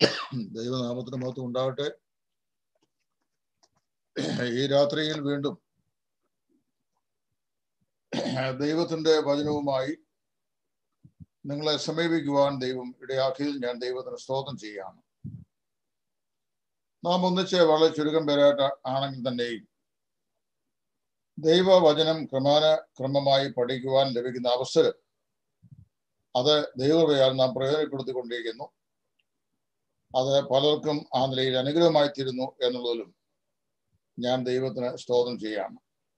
ദൈവനാമത്തിന് മഹത്വം ഉണ്ടാവട്ടെ ഈ രാത്രിയിൽ വീണ്ടും ദൈവത്തിന്റെ വചനവുമായി നിങ്ങളെ സമീപിക്കുവാൻ ദൈവം ഇടയാക്കിയതിൽ ഞാൻ ദൈവത്തിന് സ്തോത്രം ചെയ്യുകയാണ് നാം ഒന്നിച്ച് വളരെ ചുരുക്കം പേരായിട്ട് ആണെങ്കിൽ തന്നെയും ദൈവവചനം ക്രമാന ക്രമമായി പഠിക്കുവാൻ ലഭിക്കുന്ന അവസരം അത് ദൈവകൃപയാൽ നാം പ്രയോജനപ്പെടുത്തിക്കൊണ്ടിരിക്കുന്നു അത് പലർക്കും ആ നിലയിൽ അനുഗ്രഹമായി തീരുന്നു എന്നുള്ളതിലും ഞാൻ ദൈവത്തിന് സ്തോത്രം ചെയ്യാണ്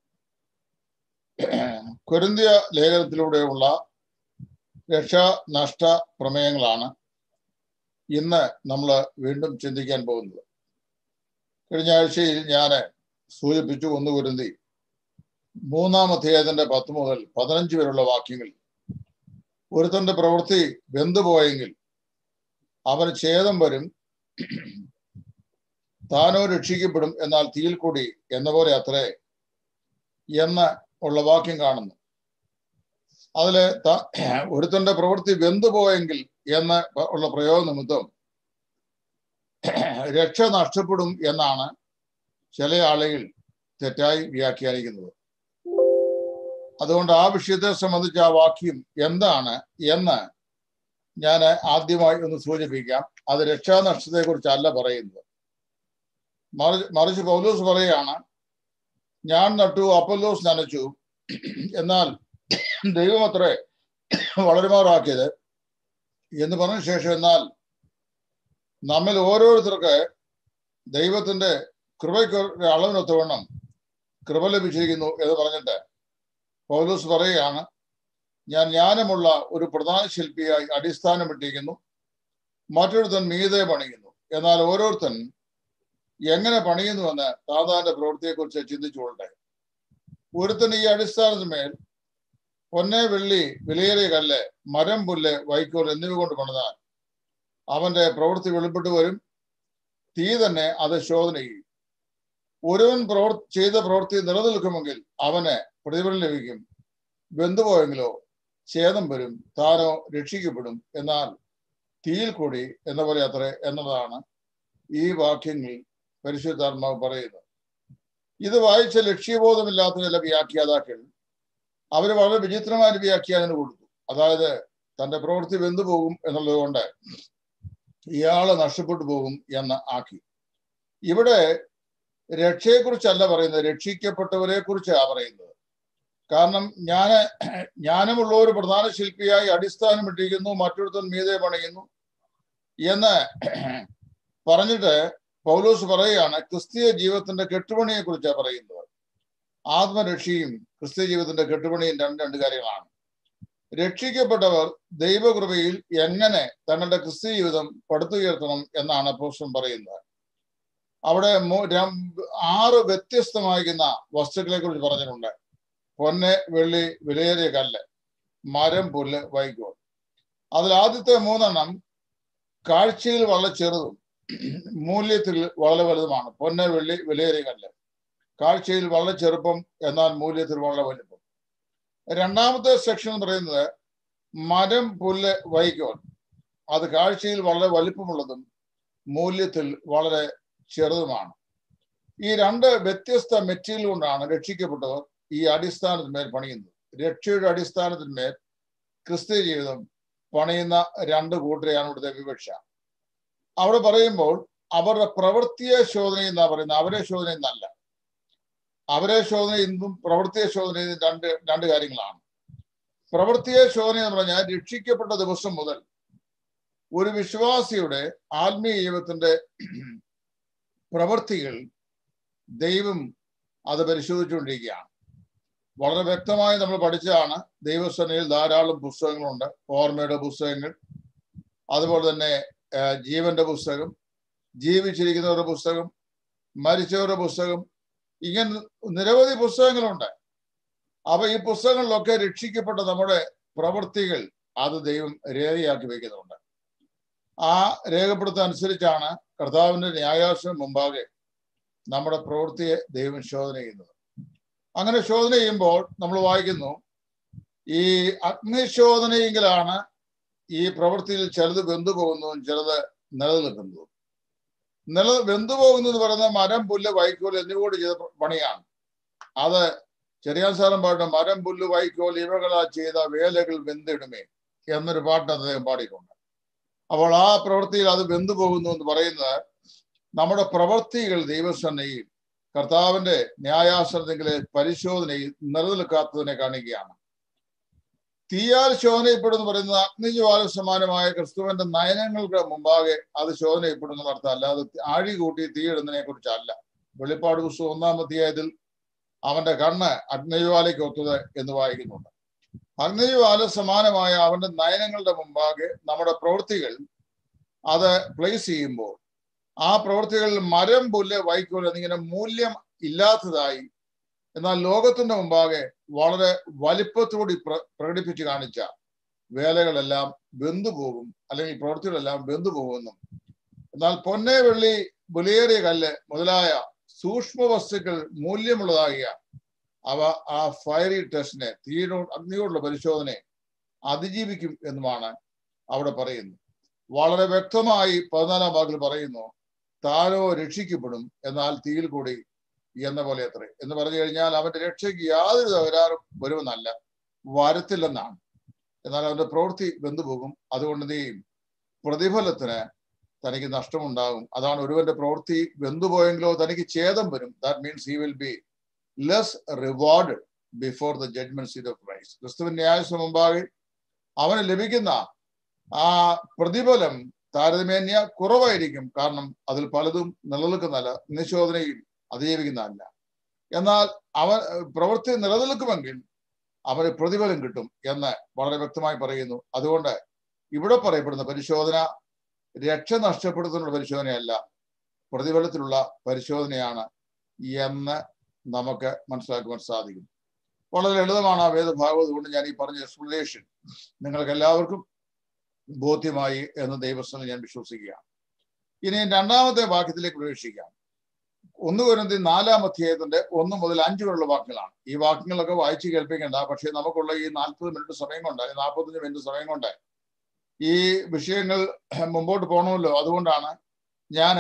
കൊരിന്തിയ ലേഖനത്തിലൂടെയുള്ള രക്ഷാനഷ്ട പ്രമേയങ്ങളാണ് ഇന്ന് നമ്മൾ വീണ്ടും ചിന്തിക്കാൻ പോകുന്നത് കഴിഞ്ഞ ആഴ്ചയിൽ ഞാൻ സൂചിപ്പിച്ചു ഒന്ന് കുരുന്തി മൂന്നാം അധ്യായത്തിന്റെ പത്ത് മുതൽ പതിനഞ്ച് വരെയുള്ള വാക്യങ്ങൾ ഒരുത്തന്റെ പ്രവൃത്തി വെന്തുപോയെങ്കിൽ അവന് ഛേദം വരും താനോ രക്ഷിക്കപ്പെടും എന്നാൽ തീയിൽ കൂടി എന്ന പോലെ അത്രേ എന്ന് ഉള്ള വാക്യം കാണുന്നു അതില് ഒരുത്തന്റെ പ്രവൃത്തി വെന്തുപോയെങ്കിൽ എന്ന് ഉള്ള പ്രയോഗ നിമിത്തം രക്ഷ നഷ്ടപ്പെടും എന്നാണ് ചില ആളുകൾ തെറ്റായി വ്യാഖ്യാനിക്കുന്നത് അതുകൊണ്ട് ആ വിഷയത്തെ സംബന്ധിച്ച് ആ വാക്യം എന്താണ് എന്ന് ഞാൻ ആദ്യമായി ഒന്ന് സൂചിപ്പിക്കാം അത് രക്ഷാനഷ്ടത്തെ കുറിച്ചല്ല പറയുന്നത് മറിച്ച് മറിച്ച് പൗലോസ് പറയുകയാണ് ഞാൻ നട്ടു അപ്പല്ലോസ് നനച്ചു എന്നാൽ ദൈവം അത്രേ വളരുമാറാക്കിയത് എന്ന് പറഞ്ഞ ശേഷം എന്നാൽ നമ്മിൽ ഓരോരുത്തർക്ക് ദൈവത്തിന്റെ കൃപയ്ക്ക് അളവിനൊത്തവണ്ണം കൃപ ലഭിച്ചിരിക്കുന്നു എന്ന് പറഞ്ഞിട്ട് പൗലോസ് പറയുകയാണ് ഞാൻ ജ്ഞാനമുള്ള ഒരു പ്രധാന ശില്പിയായി അടിസ്ഥാനമിട്ടിരിക്കുന്നു മറ്റൊരുത്തൻ മീതെ പണിയുന്നു എന്നാൽ ഓരോരുത്തൻ എങ്ങനെ പണിയുന്നുവെന്ന് താതാന്റെ പ്രവൃത്തിയെക്കുറിച്ച് ചിന്തിച്ചുകൊള്ളട്ടെ ഒരുത്തൻ ഈ അടിസ്ഥാനത്തിന്മേൽ പൊന്നെ വെള്ളി വിലയേറിയ കല്ല് മരം പുല്ല് വൈക്കോൽ എന്നിവ കൊണ്ട് പണിതാൽ അവന്റെ പ്രവൃത്തി വെളിപ്പെട്ടു വരും തീ തന്നെ അത് ശോധന ചെയ്യും ഒരുവൻ പ്രവർ ചെയ്ത പ്രവൃത്തി നിലനിൽക്കുമെങ്കിൽ അവന് പ്രതിഫലം ലഭിക്കും വെന്തുപോയെങ്കിലോ ഛേദം വരും താനോ രക്ഷിക്കപ്പെടും എന്നാൽ തീയിൽ കൂടി എന്ന പോലെ അത്രേ എന്നതാണ് ഈ വാക്യങ്ങളിൽ പരിശുദ്ധാത്മാവ് പറയുന്നത് ഇത് വായിച്ച ലക്ഷ്യബോധമില്ലാത്ത ചില വ്യാഖ്യാതാക്കൾ അവർ വളരെ വിചിത്രമായ വ്യാഖ്യാനം കൊടുത്തു അതായത് തന്റെ പ്രവൃത്തി വെന്തുപോകും എന്നുള്ളത് കൊണ്ട് ഇയാള് നഷ്ടപ്പെട്ടു പോകും എന്ന് ആക്കി ഇവിടെ രക്ഷയെക്കുറിച്ചല്ല പറയുന്നത് രക്ഷിക്കപ്പെട്ടവരെ കുറിച്ചാണ് പറയുന്നത് കാരണം ഞാൻ ജ്ഞാനമുള്ള ഒരു പ്രധാന ശില്പിയായി അടിസ്ഥാനം ഇട്ടിരിക്കുന്നു മറ്റൊരുത്തൻ മീതെ പണിയുന്നു എന്ന് പറഞ്ഞിട്ട് പൗലോസ് പറയുകയാണ് ക്രിസ്തീയ ജീവിതത്തിന്റെ കെട്ടുപണിയെ കുറിച്ചാണ് പറയുന്നത് ആത്മരക്ഷയും ക്രിസ്തീയ ജീവിതത്തിന്റെ കെട്ടുപണിയും രണ്ട് രണ്ട് കാര്യങ്ങളാണ് രക്ഷിക്കപ്പെട്ടവർ ദൈവകൃപയിൽ എങ്ങനെ തങ്ങളുടെ ക്രിസ്തീയ ജീവിതം പടുത്തുയർത്തണം എന്നാണ് അപ്പോസ്റ്റൻ പറയുന്നത് അവിടെ ആറ് വ്യത്യസ്തമായിരിക്കുന്ന വസ്തുക്കളെ കുറിച്ച് പറഞ്ഞിട്ടുണ്ട് പൊന്ന് വെള്ളി വിലയേറിയ കല്ല് മരം പുല്ല് വൈക്കോൽ അതിൽ ആദ്യത്തെ മൂന്നെണ്ണം കാഴ്ചയിൽ വളരെ ചെറുതും മൂല്യത്തിൽ വളരെ വലുതുമാണ് പൊന്ന് വെള്ളി വിലയേറിയ കല്ല് കാഴ്ചയിൽ വളരെ ചെറുപ്പം എന്നാൽ മൂല്യത്തിൽ വളരെ വലുപ്പം രണ്ടാമത്തെ സെക്ഷൻ എന്ന് പറയുന്നത് മരം പുല്ല് വൈക്കോൽ അത് കാഴ്ചയിൽ വളരെ വലിപ്പമുള്ളതും മൂല്യത്തിൽ വളരെ ചെറുതുമാണ് ഈ രണ്ട് വ്യത്യസ്ത മെറ്റീരിയൽ കൊണ്ടാണ് രക്ഷിക്കപ്പെട്ടവർ ഈ അടിസ്ഥാനത്തിന്മേൽ പണിയുന്നത് രക്ഷയുടെ അടിസ്ഥാനത്തിന്മേൽ ക്രിസ്ത്യ ജീവിതം പണിയുന്ന രണ്ട് കൂട്ടരെയാണ് ഇവിടുത്തെ വിവക്ഷ അവിടെ പറയുമ്പോൾ അവരുടെ പ്രവൃത്തിയെ ശോധന എന്നാ പറയുന്നത് അവരെ ശോധന എന്നല്ല അവരെ ശോധന ഇന്നും പ്രവൃത്തിയെ ശോധന രണ്ട് രണ്ട് കാര്യങ്ങളാണ് പ്രവൃത്തിയെ ശോധന എന്ന് പറഞ്ഞാൽ രക്ഷിക്കപ്പെട്ട ദിവസം മുതൽ ഒരു വിശ്വാസിയുടെ ആത്മീയ ജീവിതത്തിന്റെ പ്രവൃത്തികൾ ദൈവം അത് പരിശോധിച്ചുകൊണ്ടിരിക്കുകയാണ് വളരെ വ്യക്തമായി നമ്മൾ പഠിച്ചതാണ് ദൈവസേനയിൽ ധാരാളം പുസ്തകങ്ങളുണ്ട് ഓർമ്മയുടെ പുസ്തകങ്ങൾ അതുപോലെ തന്നെ ജീവന്റെ പുസ്തകം ജീവിച്ചിരിക്കുന്നവരുടെ പുസ്തകം മരിച്ചവരുടെ പുസ്തകം ഇങ്ങനെ നിരവധി പുസ്തകങ്ങളുണ്ട് അപ്പൊ ഈ പുസ്തകങ്ങളിലൊക്കെ രക്ഷിക്കപ്പെട്ട നമ്മുടെ പ്രവൃത്തികൾ അത് ദൈവം രേഖയാക്കി വെക്കുന്നുണ്ട് ആ രേഖപ്പെടുത്ത അനുസരിച്ചാണ് കർത്താവിന്റെ ന്യായാസനം മുമ്പാകെ നമ്മുടെ പ്രവൃത്തിയെ ദൈവം ശോധന ചെയ്യുന്നത് അങ്ങനെ ശോധന ചെയ്യുമ്പോൾ നമ്മൾ വായിക്കുന്നു ഈ അഗ്നിശോധനയെങ്കിലാണ് ഈ പ്രവൃത്തിയിൽ ചിലത് വെന്തു പോകുന്നതും ചിലത് നിലനിൽക്കുന്നത് നില വെന്തുപോകുന്നു എന്ന് പറയുന്ന മരം പുല്ല് വൈക്കോൽ എന്നിവയോട് ചെയ്ത പണിയാണ് അത് ചെറിയ സാറം പാട്ട് മരം പുല്ല് വൈക്കോൽ ഇവകളാ ചെയ്ത വേലകൾ വെന്തിടുമേ എന്നൊരു പാട്ട് അദ്ദേഹം പാടിയിട്ടുണ്ട് അപ്പോൾ ആ പ്രവൃത്തിയിൽ അത് വെന്തുപോകുന്നു എന്ന് പറയുന്നത് നമ്മുടെ പ്രവൃത്തികൾ ദൈവസന്നയിൽ കർത്താവിന്റെ ന്യായാസനത്തിലെ പരിശോധനയിൽ നിലനിൽക്കാത്തതിനെ കാണിക്കുകയാണ് തീയാൽ ശോധനയപ്പെടുന്നു പറയുന്നത് അഗ്നിജ്വാല സമാനമായ ക്രിസ്തുവിന്റെ നയനങ്ങൾക്ക് മുമ്പാകെ അത് ശോധനയപ്പെടുന്ന അർത്ഥം അല്ലാതെ ആഴി കൂട്ടി തീയിടുന്നതിനെ കുറിച്ചല്ല വെളിപ്പാട് പുസ്തകം ഒന്നാം അധ്യായത്തിൽ അവന്റെ കണ്ണ് അഗ്നിജ്വാലയ്ക്ക് ഒത്തത് എന്ന് വായിക്കുന്നുണ്ട് അഗ്നിജ്വാല സമാനമായ അവന്റെ നയനങ്ങളുടെ മുമ്പാകെ നമ്മുടെ പ്രവൃത്തികൾ അത് പ്ലേസ് ചെയ്യുമ്പോൾ ആ പ്രവൃത്തികളിൽ മരം പുല്ല് വൈക്കോൽ എന്നിങ്ങനെ മൂല്യം ഇല്ലാത്തതായി എന്നാൽ ലോകത്തിന്റെ മുമ്പാകെ വളരെ വലിപ്പത്തോടി പ്ര പ്രകടിപ്പിച്ച് കാണിച്ച വേലകളെല്ലാം വെന്തുപോകും അല്ലെങ്കിൽ പ്രവൃത്തികളെല്ലാം വെന്തുപോകുമെന്നും എന്നാൽ പൊന്നെ വെള്ളി ബുലിയേറിയ കല്ല് മുതലായ സൂക്ഷ്മ വസ്തുക്കൾ മൂല്യമുള്ളതാകിയ അവ ആ ഫയറി ടെസ്റ്റിനെ തീയോ അഗ്നിയോടുള്ള പരിശോധനയെ അതിജീവിക്കും എന്നുമാണ് അവിടെ പറയുന്നത് വളരെ വ്യക്തമായി പതിനാലാം ഭാഗത്തിൽ പറയുന്നു താനോ രക്ഷിക്കപ്പെടും എന്നാൽ തീയിൽ കൂടി എന്ന പോലെ അത്രേ എന്ന് പറഞ്ഞു കഴിഞ്ഞാൽ അവന്റെ രക്ഷയ്ക്ക് യാതൊരു തകരാറും വരുമെന്നല്ല വരത്തില്ലെന്നാണ് എന്നാൽ അവന്റെ പ്രവൃത്തി വെന്തുപോകും അതുകൊണ്ട് നീ പ്രതിഫലത്തിന് തനിക്ക് നഷ്ടമുണ്ടാകും അതാണ് ഒരുവന്റെ പ്രവൃത്തി വെന്തുപോയെങ്കിലോ തനിക്ക് ഛേദം വരും that means he will be less reward before the judgement seat of Christ ക്രിസ്തുവിൻ ന്യായസം മുമ്പാകെ അവന് ലഭിക്കുന്ന ആ പ്രതിഫലം താരതമ്യേന കുറവായിരിക്കും കാരണം അതിൽ പലതും നിലനിൽക്കുന്നതല്ല നിശോധനയിൽ അതിജീവിക്കുന്നതല്ല എന്നാൽ അവൻ പ്രവൃത്തി നിലനിൽക്കുമെങ്കിൽ അവന് പ്രതിഫലം കിട്ടും എന്ന് വളരെ വ്യക്തമായി പറയുന്നു അതുകൊണ്ട് ഇവിടെ പറയപ്പെടുന്ന പരിശോധന രക്ഷ നഷ്ടപ്പെടുത്തുന്ന പരിശോധനയല്ല പ്രതിഫലത്തിലുള്ള പരിശോധനയാണ് എന്ന് നമുക്ക് മനസ്സിലാക്കുവാൻ സാധിക്കും വളരെ ലളിതമാണ് ആ വേദഭാഗം അതുകൊണ്ട് ഞാൻ ഈ പറഞ്ഞ എക്സ്പ്ലനേഷൻ നിങ്ങൾക്ക് എല്ലാവർക്കും ബോധ്യമായി എന്ന് ദൈവസ്ഥനെ ഞാൻ വിശ്വസിക്കുകയാണ് ഇനി രണ്ടാമത്തെ വാക്യത്തിലേക്ക് പ്രവേശിക്കാം ഒന്ന് കുരുന്തി നാലാം അധ്യായത്തിന്റെ ഒന്ന് മുതൽ അഞ്ച് വരെയുള്ള വാക്യങ്ങളാണ് ഈ വാക്യങ്ങളൊക്കെ വായിച്ച് കേൾപ്പിക്കേണ്ട പക്ഷേ നമുക്കുള്ള ഈ നാൽപ്പത് മിനിറ്റ് സമയം കൊണ്ട് നാൽപ്പത്തഞ്ച് മിനിറ്റ് സമയം കൊണ്ട് ഈ വിഷയങ്ങൾ മുമ്പോട്ട് പോകണമല്ലോ അതുകൊണ്ടാണ് ഞാൻ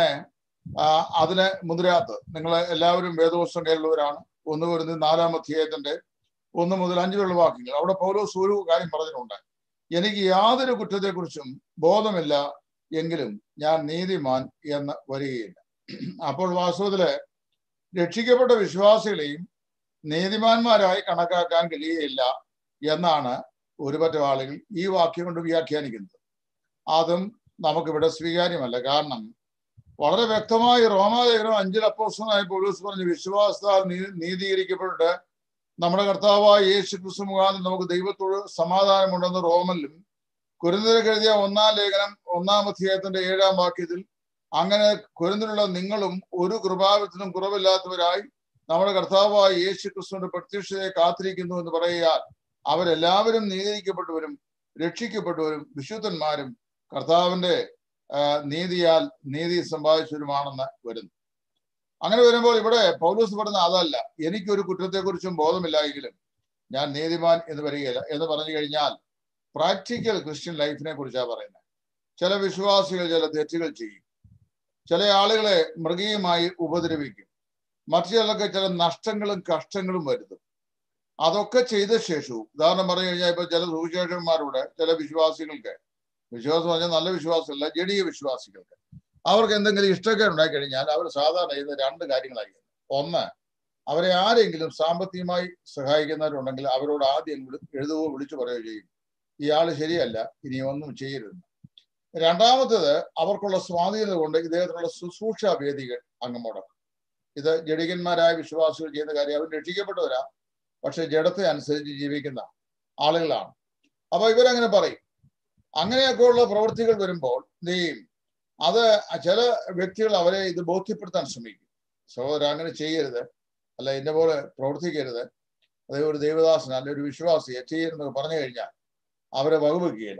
അതിന് മുതിരാത്തത് നിങ്ങൾ എല്ലാവരും വേദോത്സവം കേരളവരാണ് ഒന്ന് കുരുന്തി നാലാം അധ്യായത്തിന്റെ ഒന്ന് മുതൽ അഞ്ച് വരെയുള്ള വാക്യങ്ങൾ അവിടെ പൗലോസ് ഒരു കാര്യം പറഞ്ഞിട്ടുണ്ട് എനിക്ക് യാതൊരു കുറ്റത്തെക്കുറിച്ചും ബോധമില്ല എങ്കിലും ഞാൻ നീതിമാൻ എന്ന് വരികയില്ല അപ്പോൾ വാസ്തവത്തില് രക്ഷിക്കപ്പെട്ട വിശ്വാസികളെയും നീതിമാന്മാരായി കണക്കാക്കാൻ കഴിയുകയില്ല എന്നാണ് ഒരുപറ്റം ആളുകൾ ഈ വാക്യം കൊണ്ട് വ്യാഖ്യാനിക്കുന്നത് അതും നമുക്കിവിടെ സ്വീകാര്യമല്ല കാരണം വളരെ വ്യക്തമായി റോമാലേഖനം അഞ്ചിൽ അപ്പോസ്റ്റനായ പോലീസ് പറഞ്ഞു വിശ്വാസത്താൽ നീതീകരിക്കപ്പെട്ടിട്ട് നമ്മുടെ കർത്താവായ യേശു ക്രിസ്തു മുഖാന്തരം നമുക്ക് ദൈവത്തോട് സമാധാനമുണ്ടെന്ന് റോമനിലും കുരുന്നിലേക്ക് എഴുതിയ ഒന്നാം ലേഖനം ഒന്നാം അധ്യായത്തിന്റെ ഏഴാം വാക്യത്തിൽ അങ്ങനെ കുരുന്നിലുള്ള നിങ്ങളും ഒരു കൃപാവത്തിനും കുറവില്ലാത്തവരായി നമ്മുടെ കർത്താവായ യേശു ക്രിസ്തുവിന്റെ പ്രത്യക്ഷതയെ കാത്തിരിക്കുന്നു എന്ന് പറയാൽ അവരെല്ലാവരും നീതിക്കപ്പെട്ടവരും രക്ഷിക്കപ്പെട്ടവരും വിശുദ്ധന്മാരും കർത്താവിന്റെ നീതിയാൽ നീതി സമ്പാദിച്ചവരുമാണെന്ന് വരുന്നു അങ്ങനെ വരുമ്പോൾ ഇവിടെ പൗലൂസ് പറയുന്ന അതല്ല എനിക്കൊരു കുറ്റത്തെക്കുറിച്ചും ബോധമില്ലായെങ്കിലും ഞാൻ നീതിമാൻ എന്ന് വരികയില്ല എന്ന് പറഞ്ഞു കഴിഞ്ഞാൽ പ്രാക്ടിക്കൽ ക്രിസ്ത്യൻ ലൈഫിനെ കുറിച്ചാണ് പറയുന്നത് ചില വിശ്വാസികൾ ചില തെറ്റുകൾ ചെയ്യും ചില ആളുകളെ മൃഗീയമായി ഉപദ്രവിക്കും മറ്റു ചിലർക്ക് ചില നഷ്ടങ്ങളും കഷ്ടങ്ങളും വരുത്തും അതൊക്കെ ചെയ്ത ശേഷവും ഉദാഹരണം പറഞ്ഞു കഴിഞ്ഞാൽ ഇപ്പൊ ചില സുവിശേഷന്മാരുടെ ചില വിശ്വാസികൾക്ക് വിശ്വാസം പറഞ്ഞാൽ നല്ല വിശ്വാസമല്ല ജടീയ വിശ്വാസികൾക്ക് അവർക്ക് എന്തെങ്കിലും ഇഷ്ടക്കേട് ഉണ്ടായി കഴിഞ്ഞാൽ അവർ സാധാരണ ചെയ്യുന്ന രണ്ട് കാര്യങ്ങളായിരിക്കും ഒന്ന് അവരെ ആരെങ്കിലും സാമ്പത്തികമായി സഹായിക്കുന്നവരുണ്ടെങ്കിൽ അവരോട് ആദ്യം എഴുതുകയോ വിളിച്ചു പറയുകയോ ചെയ്യും ഇയാൾ ശരിയല്ല ഇനി ഒന്നും ചെയ്യരുത് രണ്ടാമത്തേത് അവർക്കുള്ള സ്വാധീനത കൊണ്ട് ഇദ്ദേഹത്തിനുള്ള ശുശ്രൂഷ വേദികൾ അങ്ങ് മുടക്കും ഇത് ജഡികന്മാരായ വിശ്വാസികൾ ചെയ്യുന്ന കാര്യം അവർ രക്ഷിക്കപ്പെട്ടവരാ പക്ഷെ ജഡത്തെ അനുസരിച്ച് ജീവിക്കുന്ന ആളുകളാണ് അപ്പൊ ഇവരങ്ങനെ പറയും അങ്ങനെയൊക്കെയുള്ള പ്രവൃത്തികൾ വരുമ്പോൾ നീ അത് ചില വ്യക്തികൾ അവരെ ഇത് ബോധ്യപ്പെടുത്താൻ ശ്രമിക്കും സഹോദരൻ അങ്ങനെ ചെയ്യരുത് അല്ല എന്നെ പോലെ പ്രവർത്തിക്കരുത് അതേ ഒരു ദേവദാസൻ അല്ലെ ഒരു വിശ്വാസിയെ ചെയ്യരുതെന്ന് പറഞ്ഞു കഴിഞ്ഞാൽ അവരെ വകുവെക്കുകയില്ല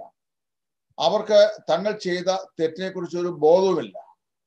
അവർക്ക് തങ്ങൾ ചെയ്ത തെറ്റിനെ കുറിച്ച് ഒരു ബോധവുമില്ല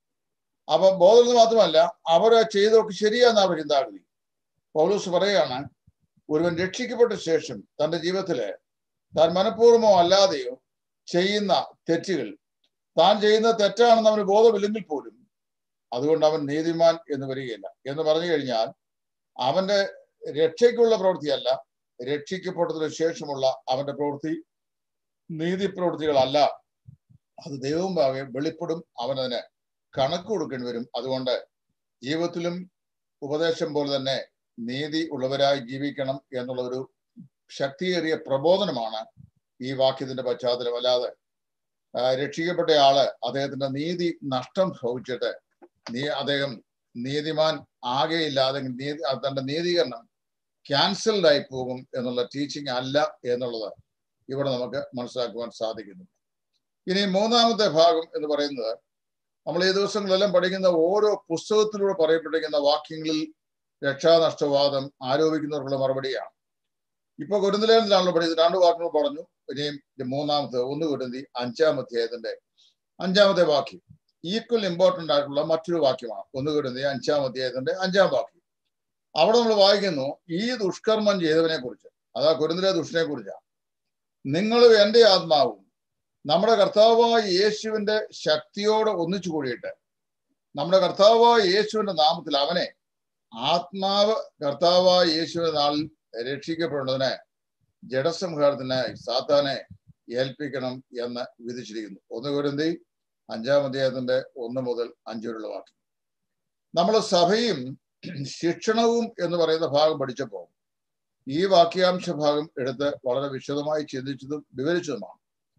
അപ്പൊ ബോധം മാത്രമല്ല അവർ ചെയ്തൊക്കെ ശരിയാന്ന് അവർ ചിന്താഗതി പൗലൂസ് പറയുകയാണ് ഒരുവൻ രക്ഷിക്കപ്പെട്ട ശേഷം തന്റെ ജീവിതത്തില് താൻ മനഃപൂർവ്വമോ അല്ലാതെയോ ചെയ്യുന്ന തെറ്റുകൾ താൻ ചെയ്യുന്നത് തെറ്റാണെന്ന് അവന് ബോധമില്ലെങ്കിൽ പോലും അതുകൊണ്ട് അവൻ നീതിമാൻ എന്ന് വരികയില്ല എന്ന് പറഞ്ഞു കഴിഞ്ഞാൽ അവന്റെ രക്ഷയ്ക്കുള്ള പ്രവൃത്തിയല്ല രക്ഷിക്കപ്പെട്ടതിന് ശേഷമുള്ള അവന്റെ പ്രവൃത്തി നീതി പ്രവൃത്തികളല്ല അത് ദൈവം ഭാഗെ വെളിപ്പെടും അവനതിന് കണക്ക് കൊടുക്കേണ്ടി വരും അതുകൊണ്ട് ജീവിതത്തിലും ഉപദേശം പോലെ തന്നെ നീതി ഉള്ളവരായി ജീവിക്കണം എന്നുള്ള ഒരു ശക്തിയേറിയ പ്രബോധനമാണ് ഈ വാക്യത്തിന്റെ പശ്ചാത്തലം അല്ലാതെ ആ, രക്ഷിക്കപ്പെട്ട ആള് അദ്ദേഹത്തിന്റെ നീതി നഷ്ടം ഭവിച്ചിട്ട് നീ അദ്ദേഹം നീതിമാൻ ആകെയില്ലാതെ നീതി തന്റെ നീതീകരണം ക്യാൻസൽഡ് ആയി പോകും എന്നുള്ള ടീച്ചിങ് അല്ല എന്നുള്ളത് ഇവിടെ നമുക്ക് മനസ്സിലാക്കുവാൻ സാധിക്കുന്നു ഇനി മൂന്നാമത്തെ ഭാഗം എന്ന് പറയുന്നത് നമ്മൾ ഈ ദിവസങ്ങളെല്ലാം പഠിക്കുന്ന ഓരോ പുസ്തകത്തിലൂടെ പറയപ്പെട്ടിരിക്കുന്ന വാക്യങ്ങളിൽ രക്ഷാനഷ്ടവാദം ആരോപിക്കുന്നവർക്കുള്ള മറുപടിയാണ് ഇപ്പൊ കുരുന്തലേഖനത്തിലാണല്ലോ പഠിച്ചത് രണ്ട് വാക്കുകൾ പറഞ്ഞു ഇനിയും ഇത് മൂന്നാമത്തെ ഒന്ന് കുരുന്തി അഞ്ചാം അധ്യായത്തിന്റെ അഞ്ചാമത്തെ വാക്യം ഈക്വൽ ഇമ്പോർട്ടന്റ് ആയിട്ടുള്ള മറ്റൊരു വാക്യമാണ് ഒന്ന് കുരുന്തി അഞ്ചാം അധ്യായത്തിന്റെ അഞ്ചാം വാക്യം അവിടെ നമ്മൾ വായിക്കുന്നു ഈ ദുഷ്കർമ്മം ചെയ്തവനെ കുറിച്ച് അതാ കുരുന്നിലെ ദുഷ്ടനെ കുറിച്ചാണ് നിങ്ങളും എന്റെ ആത്മാവും നമ്മുടെ കർത്താവായ യേശുവിന്റെ ശക്തിയോടെ ഒന്നിച്ചു കൂടിയിട്ട് നമ്മുടെ കർത്താവായ യേശുവിന്റെ നാമത്തിൽ അവനെ ആത്മാവ് കർത്താവായ യേശുവിന്റെ നാളിൽ രക്ഷിക്കപ്പെടുന്നതിന് ജഡസംഹാരത്തിനായി സാത്താനെ ഏൽപ്പിക്കണം എന്ന് വിധിച്ചിരിക്കുന്നു ഒന്ന് കുരുന്തി അഞ്ചാം അധ്യായത്തിന്റെ ഒന്ന് മുതൽ അഞ്ച് വരെയുള്ള വാക്യം നമ്മൾ സഭയും ശിക്ഷണവും എന്ന് പറയുന്ന ഭാഗം പഠിച്ചപ്പോൾ ഈ വാക്യാംശ ഭാഗം എടുത്ത് വളരെ വിശദമായി ചിന്തിച്ചതും വിവരിച്ചതുമാണ്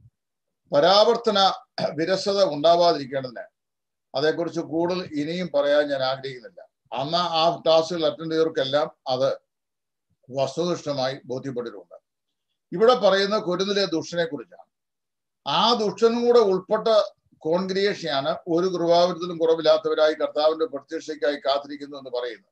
പരാവർത്തന വിരസത ഉണ്ടാവാതിരിക്കേണ്ടതിന് അതേക്കുറിച്ച് കൂടുതൽ ഇനിയും പറയാൻ ഞാൻ ആഗ്രഹിക്കുന്നില്ല അന്ന് ആ ടാസ്കുകൾ അറ്റൻഡ് ചെയ്തവർക്കെല്ലാം അത് വസ്തുനിഷ്ഠമായി ബോധ്യപ്പെട്ടിട്ടുണ്ട് ഇവിടെ പറയുന്ന കുരുന്നിലെ ദുഷ്ടനെ കുറിച്ചാണ് ആ ദുഷ്ടനും കൂടെ ഉൾപ്പെട്ട കോൺഗ്രിയേഷനാണ് ഒരു കൃപാവരത്തിലും കുറവില്ലാത്തവരായി കർത്താവിന്റെ പ്രത്യക്ഷയ്ക്കായി കാത്തിരിക്കുന്നു എന്ന് പറയുന്നത്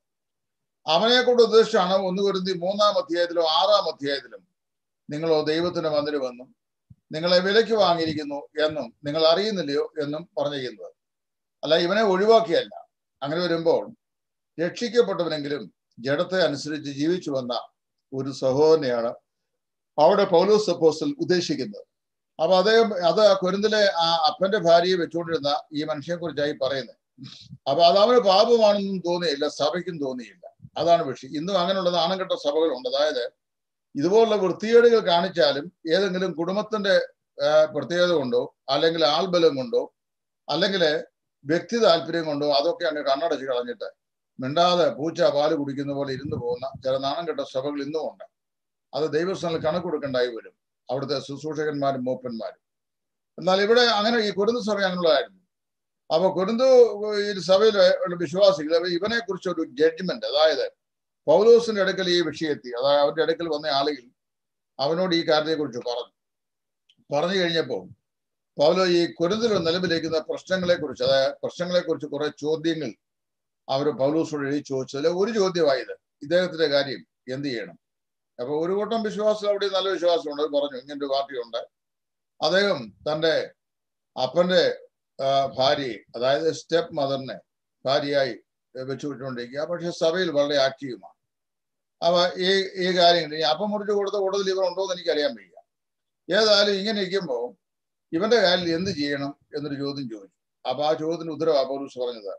അവനെ കൊണ്ട് ഉദ്ദേശിച്ചാണ് ഒന്ന് കുരുന്തി മൂന്നാം അധ്യായത്തിലും ആറാം അധ്യായത്തിലും നിങ്ങളോ ദൈവത്തിന്റെ മന്ദിരമെന്നും നിങ്ങളെ വിലയ്ക്ക് വാങ്ങിയിരിക്കുന്നു എന്നും നിങ്ങൾ അറിയുന്നില്ലയോ എന്നും പറഞ്ഞിരിക്കുന്നത് അല്ല ഇവനെ ഒഴിവാക്കിയല്ല അങ്ങനെ വരുമ്പോൾ രക്ഷിക്കപ്പെട്ടവനെങ്കിലും ജഡത്തെ അനുസരിച്ച് ജീവിച്ചു വന്ന ഒരു സഹോദരനെയാണ് അവിടെ പൗലോസ് അപ്പോസ്റ്റൽ ഉദ്ദേശിക്കുന്നത് അപ്പൊ അദ്ദേഹം അത് കൊരിന്തിലെ ആ അപ്പന്റെ ഭാര്യയെ വെച്ചുകൊണ്ടിരുന്ന ഈ മനുഷ്യനെ കുറിച്ചായി പറയുന്നത് അപ്പൊ അത് അവന് പാപമാണെന്നും തോന്നിയില്ല സഭയ്ക്കും തോന്നിയില്ല അതാണ് വിഷയം ഇന്നും അങ്ങനെയുള്ള നാണംകെട്ട സഭകളുണ്ട് അതായത് ഇതുപോലുള്ള വൃത്തികേടുകൾ കാണിച്ചാലും ഏതെങ്കിലും കുടുംബത്തിന്റെ ആ, പ്രത്യേകത കൊണ്ടോ അല്ലെങ്കിൽ ആൾബലം കൊണ്ടോ അല്ലെങ്കിൽ വ്യക്തി താല്പര്യം കൊണ്ടോ അതൊക്കെ അങ്ങ് കണ്ണടച്ച് കളഞ്ഞിട്ട് മിണ്ടാതെ പൂച്ച പാല് കുടിക്കുന്ന പോലെ ഇരുന്നു പോകുന്ന ചില നാണം കെട്ട സഭകൾ ഇന്നും ഉണ്ട് അത് ദൈവസ്ഥാനിൽ കണക്ക് കൊടുക്കേണ്ടായി വരും അവിടുത്തെ ശുശ്രൂഷകന്മാരും മൂപ്പന്മാരും എന്നാൽ ഇവിടെ അങ്ങനെ ഈ കുരുന്ത് സഭ അങ്ങനെയുള്ളതായിരുന്നു അപ്പൊ കുരുന്ത് ഈ സഭയിലെ ഉള്ള വിശ്വാസികൾ അവർ ഇവനെ കുറിച്ച് ഒരു ജഡ്ജ്മെന്റ് അതായത് പൗലോസിന്റെ അടുക്കൽ ഈ വിഷയത്തി അതായത് അവന്റെ അടുക്കൽ വന്ന ആളുകൾ അവനോട് ഈ കാര്യത്തെക്കുറിച്ച് പറഞ്ഞു പറഞ്ഞു കഴിഞ്ഞപ്പോൾ പൗലോ ഈ കുരുന്തിൽ നിലവിലേക്കുന്ന പ്രശ്നങ്ങളെ കുറിച്ച് അതായത് പ്രശ്നങ്ങളെ കുറിച്ച് കുറെ ചോദ്യങ്ങൾ അവർ പൗലോസോട് എഴുതി ചോദിച്ചതിൽ ഒരു ചോദ്യമായത് ഇദ്ദേഹത്തിന്റെ കാര്യം എന്ത് ചെയ്യണം അപ്പൊ ഒരു കൂട്ടം വിശ്വാസം അവിടെ നല്ല വിശ്വാസമുണ്ട് അത് പറഞ്ഞു ഇങ്ങനെ ഒരു പാർട്ടിയുണ്ട് അദ്ദേഹം തന്റെ അപ്പന്റെ ആ, ഭാര്യയെ അതായത് സ്റ്റെപ്പ് മദറിനെ ഭാര്യയായി വെച്ചു വിട്ടുകൊണ്ടിരിക്കുക പക്ഷെ സഭയിൽ വളരെ ആക്റ്റീവുമാണ് അപ്പൊ ഈ ഈ കാര്യങ്ങൾ ഈ അപ്പം മുറിച്ച് കൊടുത്ത കൂടുതൽ ഇവർ ഉണ്ടോ എന്ന് എനിക്ക് അറിയാൻ വയ്യ ഏതായാലും ഇങ്ങനെ ഇരിക്കുമ്പോൾ ഇവന്റെ കാര്യത്തിൽ എന്ത് ചെയ്യണം എന്നൊരു ചോദ്യം ചോദിച്ചു അപ്പൊ ആ ചോദ്യത്തിന് ഉത്തരവാ പൗലൂസ് പറഞ്ഞത്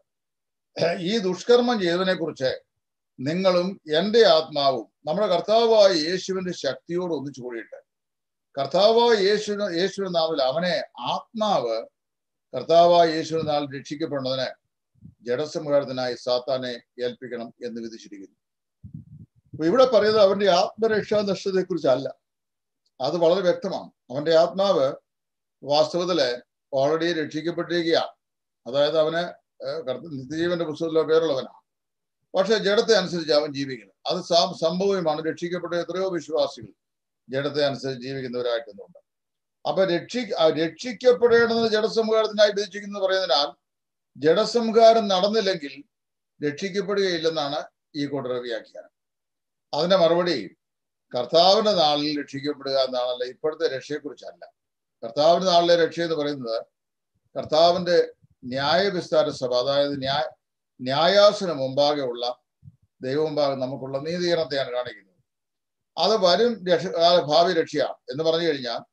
ഈ ദുഷ്കർമ്മം ചെയ്തതിനെ കുറിച്ച് നിങ്ങളും എന്റെ ആത്മാവും നമ്മുടെ കർത്താവായ യേശുവിന്റെ ശക്തിയോട് ഒന്നിച്ചു കൂടിയിട്ട് കർത്താവായ യേശുവിന് യേശുവിന്റെ നാവിൽ അവനെ ആത്മാവ് കർത്താവായ യേശുവിന്റെ നാൾ രക്ഷിക്കപ്പെടുന്നതിന് ജഡസംഹാരത്തിനായി സാത്താനെ ഏൽപ്പിക്കണം എന്ന് വിധിച്ചിരിക്കുന്നു അപ്പൊ ഇവിടെ പറയുന്നത് അവന്റെ ആത്മരക്ഷാ നഷ്ടത്തെ കുറിച്ചല്ല അത് വളരെ വ്യക്തമാണ് അവന്റെ ആത്മാവ് വാസ്തവത്തില് ഓൾറെഡി രക്ഷിക്കപ്പെട്ടിരിക്കുകയാണ് അതായത് അവന് ഏഹ് കർത്ത- നിത്യജീവന്റെ പുസ്തകത്തിലോ പേരുള്ളവനാണ് പക്ഷെ ജഡത്തെ അനുസരിച്ച് അവൻ ജീവിക്കുന്നത് അത് സം- സംഭവമാണ് രക്ഷിക്കപ്പെട്ട എത്രയോ വിശ്വാസികൾ ജഡത്തെ അനുസരിച്ച് ജീവിക്കുന്നവരായിട്ടുണ്ട് അപ്പൊ രക്ഷി ആ രക്ഷിക്കപ്പെടേണ്ടത് ജഡസംഹാരത്തിനായി വിധിച്ചിരിക്കുന്നു പറയുന്നതിനാൽ ജഡസംഹാരം നടന്നില്ലെങ്കിൽ രക്ഷിക്കപ്പെടുകയില്ലെന്നാണ് ഈ കൂട്ടർ വ്യാഖ്യാനം അതിന്റെ മറുപടി കർത്താവിന്റെ നാളിൽ രക്ഷിക്കപ്പെടുക എന്നാണല്ല ഇപ്പോഴത്തെ രക്ഷയെക്കുറിച്ചല്ല കർത്താവിന്റെ നാളിലെ രക്ഷ എന്ന് പറയുന്നത് കർത്താവിന്റെ ന്യായവിസ്താര സഭ അതായത് ന്യായ ന്യായാസന മുമ്പാകെ ഉള്ള ദൈവമുമ്പാകെ നമുക്കുള്ള നീതീകരണത്തെയാണ് കാണിക്കുന്നത് അത് വരും രക്ഷ ആ ഭാവി രക്ഷയാണ് എന്ന് പറഞ്ഞു കഴിഞ്ഞാൽ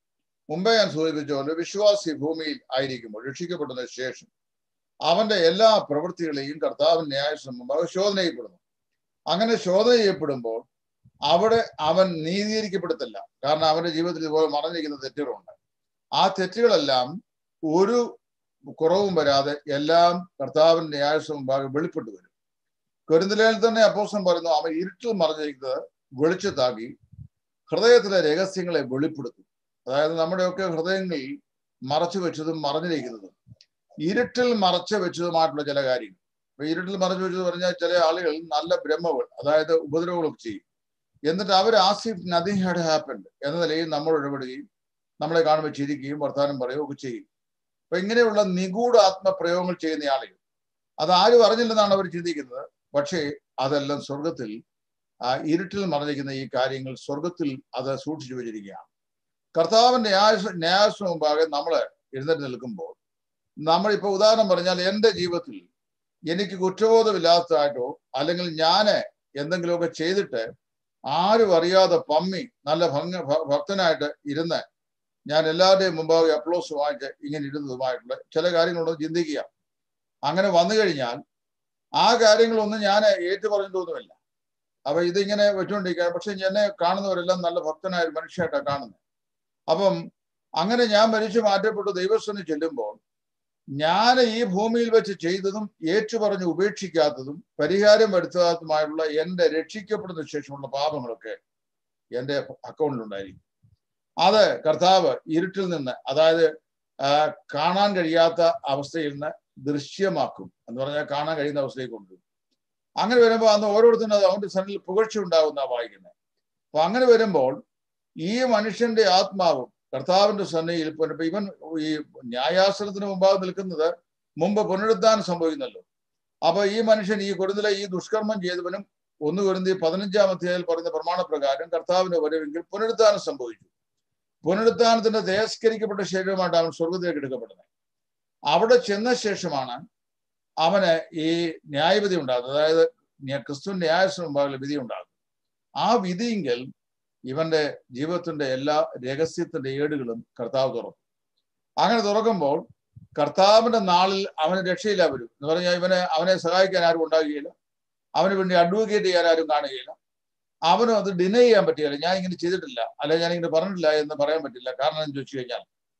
മുമ്പേ ഞാൻ സൂചിപ്പിച്ച പോലെ വിശ്വാസി ഭൂമിയിൽ ആയിരിക്കുമ്പോൾ രക്ഷിക്കപ്പെടുന്നതിന് ശേഷം അവന്റെ എല്ലാ പ്രവൃത്തികളെയും കർത്താവിൻ ന്യായസംബന്ധം ശോധന ചെയ്യപ്പെടുന്നു അങ്ങനെ ശോധന ചെയ്യപ്പെടുമ്പോൾ അവിടെ അവൻ നീതീകരിക്കപ്പെടത്തില്ല കാരണം അവന്റെ ജീവിതത്തിൽ ഇതുപോലെ മറഞ്ഞിരിക്കുന്ന തെറ്റുകളുണ്ട് ആ തെറ്റുകളെല്ലാം ഒരു കുറവും വരാതെ എല്ലാം കർത്താവിന്റെ ന്യായസം മുമ്പാകെ വെളിപ്പെട്ടു വരും കൊരിന്തലയിൽ തന്നെ അപ്പോസം പറയുന്നു അവൻ ഇരുട്ടിൽ മറഞ്ഞിരിക്കുന്നത് വെളിച്ചത്താക്കി ഹൃദയത്തിലെ രഹസ്യങ്ങളെ വെളിപ്പെടുത്തും അതായത് നമ്മുടെയൊക്കെ ഹൃദയങ്ങളിൽ മറച്ചു വെച്ചതും മറഞ്ഞിരിക്കുന്നതും ഇരുട്ടിൽ മറച്ചു വെച്ചതുമായിട്ടുള്ള ചില കാര്യങ്ങൾ ഇപ്പൊ ഇരുട്ടിൽ മറച്ചു വെച്ചത് പറഞ്ഞാൽ ചില ആളുകൾ നല്ല ബ്രഹ്മകൾ അതായത് ഉപദ്രവങ്ങളൊക്കെ ചെയ്യും എന്നിട്ട് അവർ ആസിഫ് നത്തിങ് ഹാഡ് ഹാപ്പൻഡ് എന്ന നിലയിൽ നമ്മൾ ഇടപെടുകയും നമ്മളെ കാണുമ്പോൾ ചിരിക്കുകയും വർത്തമാനം പറയുകയും ഒക്കെ ചെയ്യും അപ്പൊ ഇങ്ങനെയുള്ള നിഗൂഢ ആത്മപ്രയോഗങ്ങൾ ചെയ്യുന്ന ആളുകൾ അത് ആരും അറിഞ്ഞില്ലെന്നാണ് അവർ ചിന്തിക്കുന്നത് പക്ഷേ അതെല്ലാം സ്വർഗത്തിൽ ആ ഇരുട്ടിൽ മറഞ്ഞിരിക്കുന്ന ഈ കാര്യങ്ങൾ സ്വർഗത്തിൽ അത് സൂക്ഷിച്ചു വെച്ചിരിക്കുകയാണ് കർത്താവിന്റെ ന്യായ ന്യായത്തിന് മുമ്പാകെ നമ്മൾ എഴുന്നേറ്റ് നിൽക്കുമ്പോൾ നമ്മൾ ഇപ്പൊ ഉദാഹരണം പറഞ്ഞാൽ എൻ്റെ ജീവിതത്തിൽ എനിക്ക് കുറ്റബോധമില്ലാത്തതായിട്ടോ അല്ലെങ്കിൽ ഞാൻ എന്തെങ്കിലുമൊക്കെ ചെയ്തിട്ട് ആരും അറിയാതെ പമ്മി നല്ല ഭംഗ ഭക്തനായിട്ട് ഇരുന്ന് ഞാൻ എല്ലാവരുടെയും മുമ്പാകെ അപ്ലോസ് വാങ്ങിച്ച് ഇങ്ങനെ ഇരുന്നതുമായിട്ടുള്ള ചില കാര്യങ്ങളൊന്നും ചിന്തിക്കുക അങ്ങനെ വന്നു കഴിഞ്ഞാൽ ആ കാര്യങ്ങളൊന്നും ഞാൻ ഏറ്റു പറഞ്ഞിട്ടൊന്നുമില്ല അപ്പൊ ഇതിങ്ങനെ വെച്ചുകൊണ്ടിരിക്കുക പക്ഷെ എന്നെ കാണുന്നവരെല്ലാം നല്ല ഭക്തനായ ഒരു മനുഷ്യമായിട്ടാണ് കാണുന്നത് അപ്പം അങ്ങനെ ഞാൻ മരിച്ചു മാറ്റപ്പെട്ടു ദൈവസ്ഥന് ചെല്ലുമ്പോൾ ഞാൻ ഈ ഭൂമിയിൽ വെച്ച് ചെയ്തതും ഏറ്റുപറഞ്ഞ് ഉപേക്ഷിക്കാത്തതും പരിഹാരം വരുത്താത്തതുമായുള്ള എൻ്റെ രക്ഷിക്കപ്പെടുന്ന ശേഷമുള്ള പാപങ്ങളൊക്കെ എൻ്റെ അക്കൗണ്ടിലുണ്ടായിരിക്കും അത് കർത്താവ് ഇരുട്ടിൽ നിന്ന് അതായത് കാണാൻ കഴിയാത്ത അവസ്ഥയിൽ നിന്ന് ദൃശ്യമാക്കും എന്ന് പറഞ്ഞാൽ കാണാൻ കഴിയുന്ന അവസ്ഥയിൽ കൊണ്ടുവരും അങ്ങനെ വരുമ്പോൾ അന്ന് ഓരോരുത്തരും അത് അവന്റെ സന്നിൽ പുകഴ്ച ഉണ്ടാവുന്ന വായിക്കുന്നത് അപ്പൊ അങ്ങനെ വരുമ്പോൾ ഈ മനുഷ്യന്റെ ആത്മാവും കർത്താവിന്റെ സന്നയിൽ ഇപ്പൊ ഇവൻ ഈ ന്യായാസനത്തിന് മുമ്പാകെ നിൽക്കുന്നത് മുമ്പ് പുനരുദ്ധാനം സംഭവിക്കുന്നല്ലോ അപ്പൊ ഈ മനുഷ്യൻ ഈ കൊടുന്നിലെ ഈ ദുഷ്കർമ്മം ചെയ്തവനും ഒന്ന് കുരുന്തി പതിനഞ്ചാം അധ്യായത്തിൽ പറയുന്ന പ്രമാണപ്രകാരം കർത്താവിന്റെ വരവെങ്കിൽ പുനരുദ്ധാനം സംഭവിച്ചു പുനരുദ്ധാനത്തിന്റെ തേസ്കരിക്കപ്പെട്ട ശരീരമായിട്ട് അവൻ സ്വർഗത്തിലേക്ക് എടുക്കപ്പെടുന്നത് അവിടെ ചെന്ന ശേഷമാണ് അവന് ഈ ന്യായവിധി ഉണ്ടാകുന്നത് അതായത് ക്രിസ്തു ന്യായത്തിന് മുമ്പാകെ വിധി ഉണ്ടാകും ആ വിധിയെങ്കിൽ ഇവന്റെ ജീവിതത്തിന്റെ എല്ലാ രഹസ്യത്തിന്റെ ഏടുകളും കർത്താവ് തുറക്കും അങ്ങനെ തുറക്കുമ്പോൾ കർത്താവിന്റെ നാളിൽ അവന് രക്ഷയില്ല വരും എന്ന് പറഞ്ഞാൽ ഇവനെ അവനെ സഹായിക്കാൻ ആരും ഉണ്ടാകുകയില്ല അവന് വേണ്ടി അഡ്വക്കേറ്റ് ചെയ്യാൻ ആരും കാണുകയില്ല അവനും അത് ഡിനൈ ചെയ്യാൻ പറ്റുകയില്ല ഞാൻ ഇങ്ങനെ ചെയ്തിട്ടില്ല അല്ലെ ഞാൻ ഇങ്ങനെ പറഞ്ഞിട്ടില്ല എന്ന് പറയാൻ പറ്റില്ല കാരണം എന്ന് ചോദിച്ചു കഴിഞ്ഞാൽ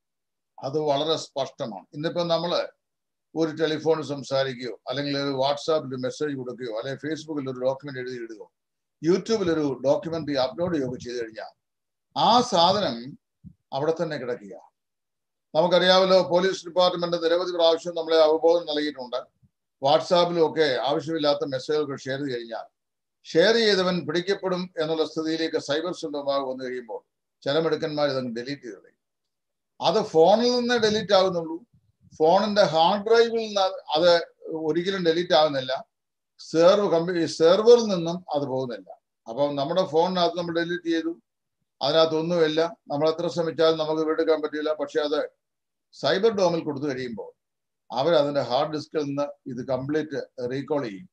അത് വളരെ സ്പഷ്ടമാണ് ഇന്നിപ്പോ നമ്മള് ഒരു ടെലിഫോണിൽ സംസാരിക്കുകയോ അല്ലെങ്കിൽ ഒരു വാട്സാപ്പിൽ മെസ്സേജ് കൊടുക്കുകയോ അല്ലെങ്കിൽ ഫേസ്ബുക്കിൽ ഒരു ഡോക്യുമെന്റ് എഴുതി ഇടുകയോ യൂട്യൂബിൽ ഒരു ഡോക്യുമെന്ററി അപ്ലോഡ് ചെയ്യുകയോ ചെയ്തു കഴിഞ്ഞാൽ ആ സാധനം അവിടെ തന്നെ കിടക്കുക നമുക്കറിയാമല്ലോ പോലീസ് ഡിപ്പാർട്ട്മെന്റ് നിരവധി പ്രാവശ്യം നമ്മളെ അവബോധം നൽകിയിട്ടുണ്ട് വാട്സാപ്പിലും ഒക്കെ ആവശ്യമില്ലാത്ത മെസ്സേജുകൾ ഷെയർ ചെയ്ത് കഴിഞ്ഞാൽ ഷെയർ ചെയ്തവൻ പിടിക്കപ്പെടും എന്നുള്ള സ്ഥിതിയിലേക്ക് സൈബർ സ്വന്തമായി വന്നു കഴിയുമ്പോൾ ചില മിടുക്കന്മാർ ഇതങ്ങ് ഡിലീറ്റ് ചെയ്ത് അത് ഫോണിൽ നിന്ന് ഡിലീറ്റ് ആകുന്നുള്ളൂ ഫോണിന്റെ ഹാർഡ് ഡ്രൈവിൽ നിന്ന് അത് ഒരിക്കലും ഡിലീറ്റ് ആകുന്നില്ല സെർവ് കമ്പ്യൂ സെർവറിൽ നിന്നും അത് പോകുന്നില്ല അപ്പം നമ്മുടെ ഫോണിനകത്ത് നമ്മൾ ഡിലീറ്റ് ചെയ്തു അതിനകത്തൊന്നുമില്ല നമ്മൾ എത്ര ശ്രമിച്ചാലും നമുക്ക് വീണ്ടെടുക്കാൻ പറ്റില്ല പക്ഷെ അത് സൈബർ ഡോമിൽ കൊടുത്തു കഴിയുമ്പോൾ അവർ അതിന്റെ ഹാർഡ് ഡിസ്കിൽ നിന്ന് ഇത് കംപ്ലീറ്റ് റീകോൾ ചെയ്യും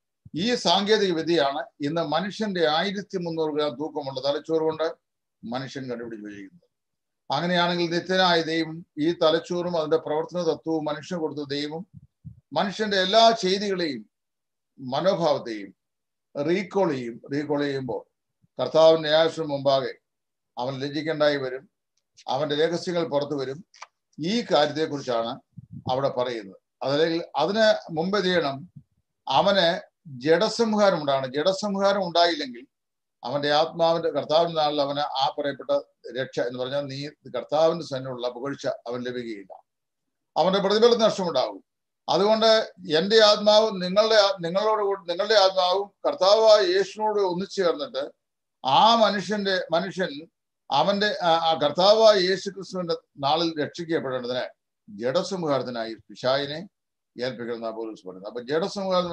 ഈ സാങ്കേതിക വിദ്യയാണ് ഇന്ന് മനുഷ്യന്റെ ആയിരത്തി മുന്നൂറ് ഗ്രാം തൂക്കമുള്ള തലച്ചോറ് കൊണ്ട് മനുഷ്യൻ കണ്ടുപിടിച്ച് വെച്ചിരിക്കുന്നത് അങ്ങനെയാണെങ്കിൽ നിത്യനായ ദൈവം ഈ തലച്ചോറും അതിന്റെ പ്രവർത്തന തത്വവും മനുഷ്യന് കൊടുത്ത ദൈവം മനുഷ്യന്റെ എല്ലാ ചെയ്തികളെയും മനോഭാവത്തെയും റീകോൾ ചെയ്യും റീകോൾ ചെയ്യുമ്പോൾ കർത്താവിന്റെ ന്യായത്തിന് മുമ്പാകെ അവൻ ലജ്ജിക്കേണ്ടായി വരും അവന്റെ രഹസ്യങ്ങൾ പുറത്തു വരും ഈ കാര്യത്തെക്കുറിച്ചാണ് അവിടെ പറയുന്നത് അതല്ലെങ്കിൽ അതിന് മുമ്പ് ചെയ്യണം അവന് ജഡസംഹാരം ഉണ്ടാകണം ജഡസംഹാരം ഉണ്ടായില്ലെങ്കിൽ അവന്റെ ആത്മാവിന്റെ കർത്താവിന്റെ നാളിൽ അവന് ആ പറയപ്പെട്ട രക്ഷ എന്ന് പറഞ്ഞാൽ നീ കർത്താവിന്റെ സന്നിലുള്ള പുകഴ്ച അവൻ ലഭിക്കുകയില്ല അവന്റെ പ്രതിഫലം നഷ്ടമുണ്ടാകും അതുകൊണ്ട് എന്റെ ആത്മാവ് നിങ്ങളുടെ നിങ്ങളോട് നിങ്ങളുടെ ആത്മാവും കർത്താവായ യേശുവിനോട് ഒന്നിച്ചേർന്നിട്ട് ആ മനുഷ്യന്റെ മനുഷ്യൻ അവന്റെ ആ കർത്താവായ യേശു ക്രിസ്തുവിന്റെ നാളിൽ രക്ഷിക്കപ്പെടേണ്ടതിന് ജഡസംഹാരത്തിനായി പിശായിനെ ഏൽപ്പിക്കുന്ന പോലീസ് പറയുന്നത് അപ്പൊ ജഡസംഹാരം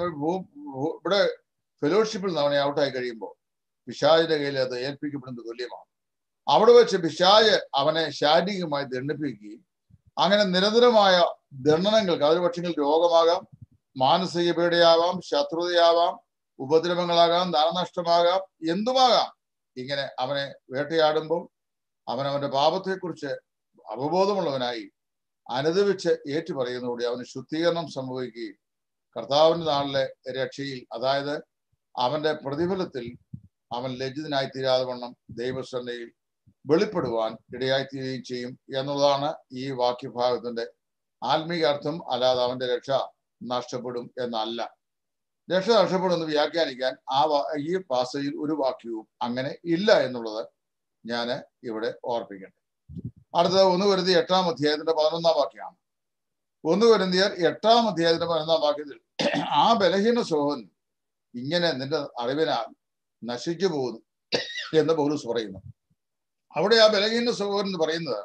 ഇവിടെ ഫെലോഷിപ്പിൽ നിന്ന് അവനെ ഔട്ടായി കഴിയുമ്പോൾ പിശാജിന്റെ കയ്യിൽ അത് ഏൽപ്പിക്കപ്പെടുന്നത് തുല്യമാണ് അവിടെ വെച്ച് പിശാജ് അവനെ ശാരീരികമായി ദണ്ഡിപ്പിക്കുകയും അങ്ങനെ നിരന്തരമായ ദണ്ഡനങ്ങൾക്ക് അതൊരു പക്ഷെങ്കിൽ രോഗമാകാം മാനസിക പീഡയാവാം ശത്രുതയാവാം ഉപദ്രവങ്ങളാകാം ധനനഷ്ടമാകാം എന്തുമാകാം ഇങ്ങനെ അവനെ വേട്ടയാടുമ്പോൾ അവൻ അവന്റെ പാപത്തെക്കുറിച്ച് അവബോധമുള്ളവനായി അനുദവിച്ച് ഏറ്റുപറയുന്നതോടെ അവന് ശുദ്ധീകരണം സംഭവിക്കുകയും കർത്താവിന്റെ നാളിലെ രക്ഷയിൽ അതായത് അവന്റെ പ്രതിഫലത്തിൽ അവൻ ലജ്ജിതനായി തീരാതെ വണ്ണം ദൈവസന്നയിൽ വെളിപ്പെടുവാൻ ഇടയായിത്തീരുകയും ചെയ്യും എന്നുള്ളതാണ് ഈ വാക്യഭാഗത്തിന്റെ ആത്മീക അർത്ഥം അല്ലാതെ അവന്റെ രക്ഷ നഷ്ടപ്പെടും എന്നല്ല രക്ഷ നഷ്ടപ്പെടുമെന്ന് വ്യാഖ്യാനിക്കാൻ ആ ഈ പാസയിൽ ഒരു വാക്യവും അങ്ങനെ ഇല്ല എന്നുള്ളത് ഞാൻ ഇവിടെ ഓർപ്പിക്കട്ടെ അടുത്തത് ഒന്ന് വരുത്തി എട്ടാം അധ്യായത്തിന്റെ പതിനൊന്നാം വാക്യമാണ് ഒന്ന് വരുത്തിയാൽ എട്ടാം അധ്യായത്തിന്റെ പതിനൊന്നാം വാക്യത്തിൽ ആ ബലഹീന സോഹൻ ഇങ്ങനെ നിന്റെ അറിവിനാൽ നശിച്ചു പോകുന്നു എന്ന് പൗലൂസ് പറയുന്നു അവിടെ ആ ബലഹീന സഹോദരൻ എന്ന് പറയുന്നത്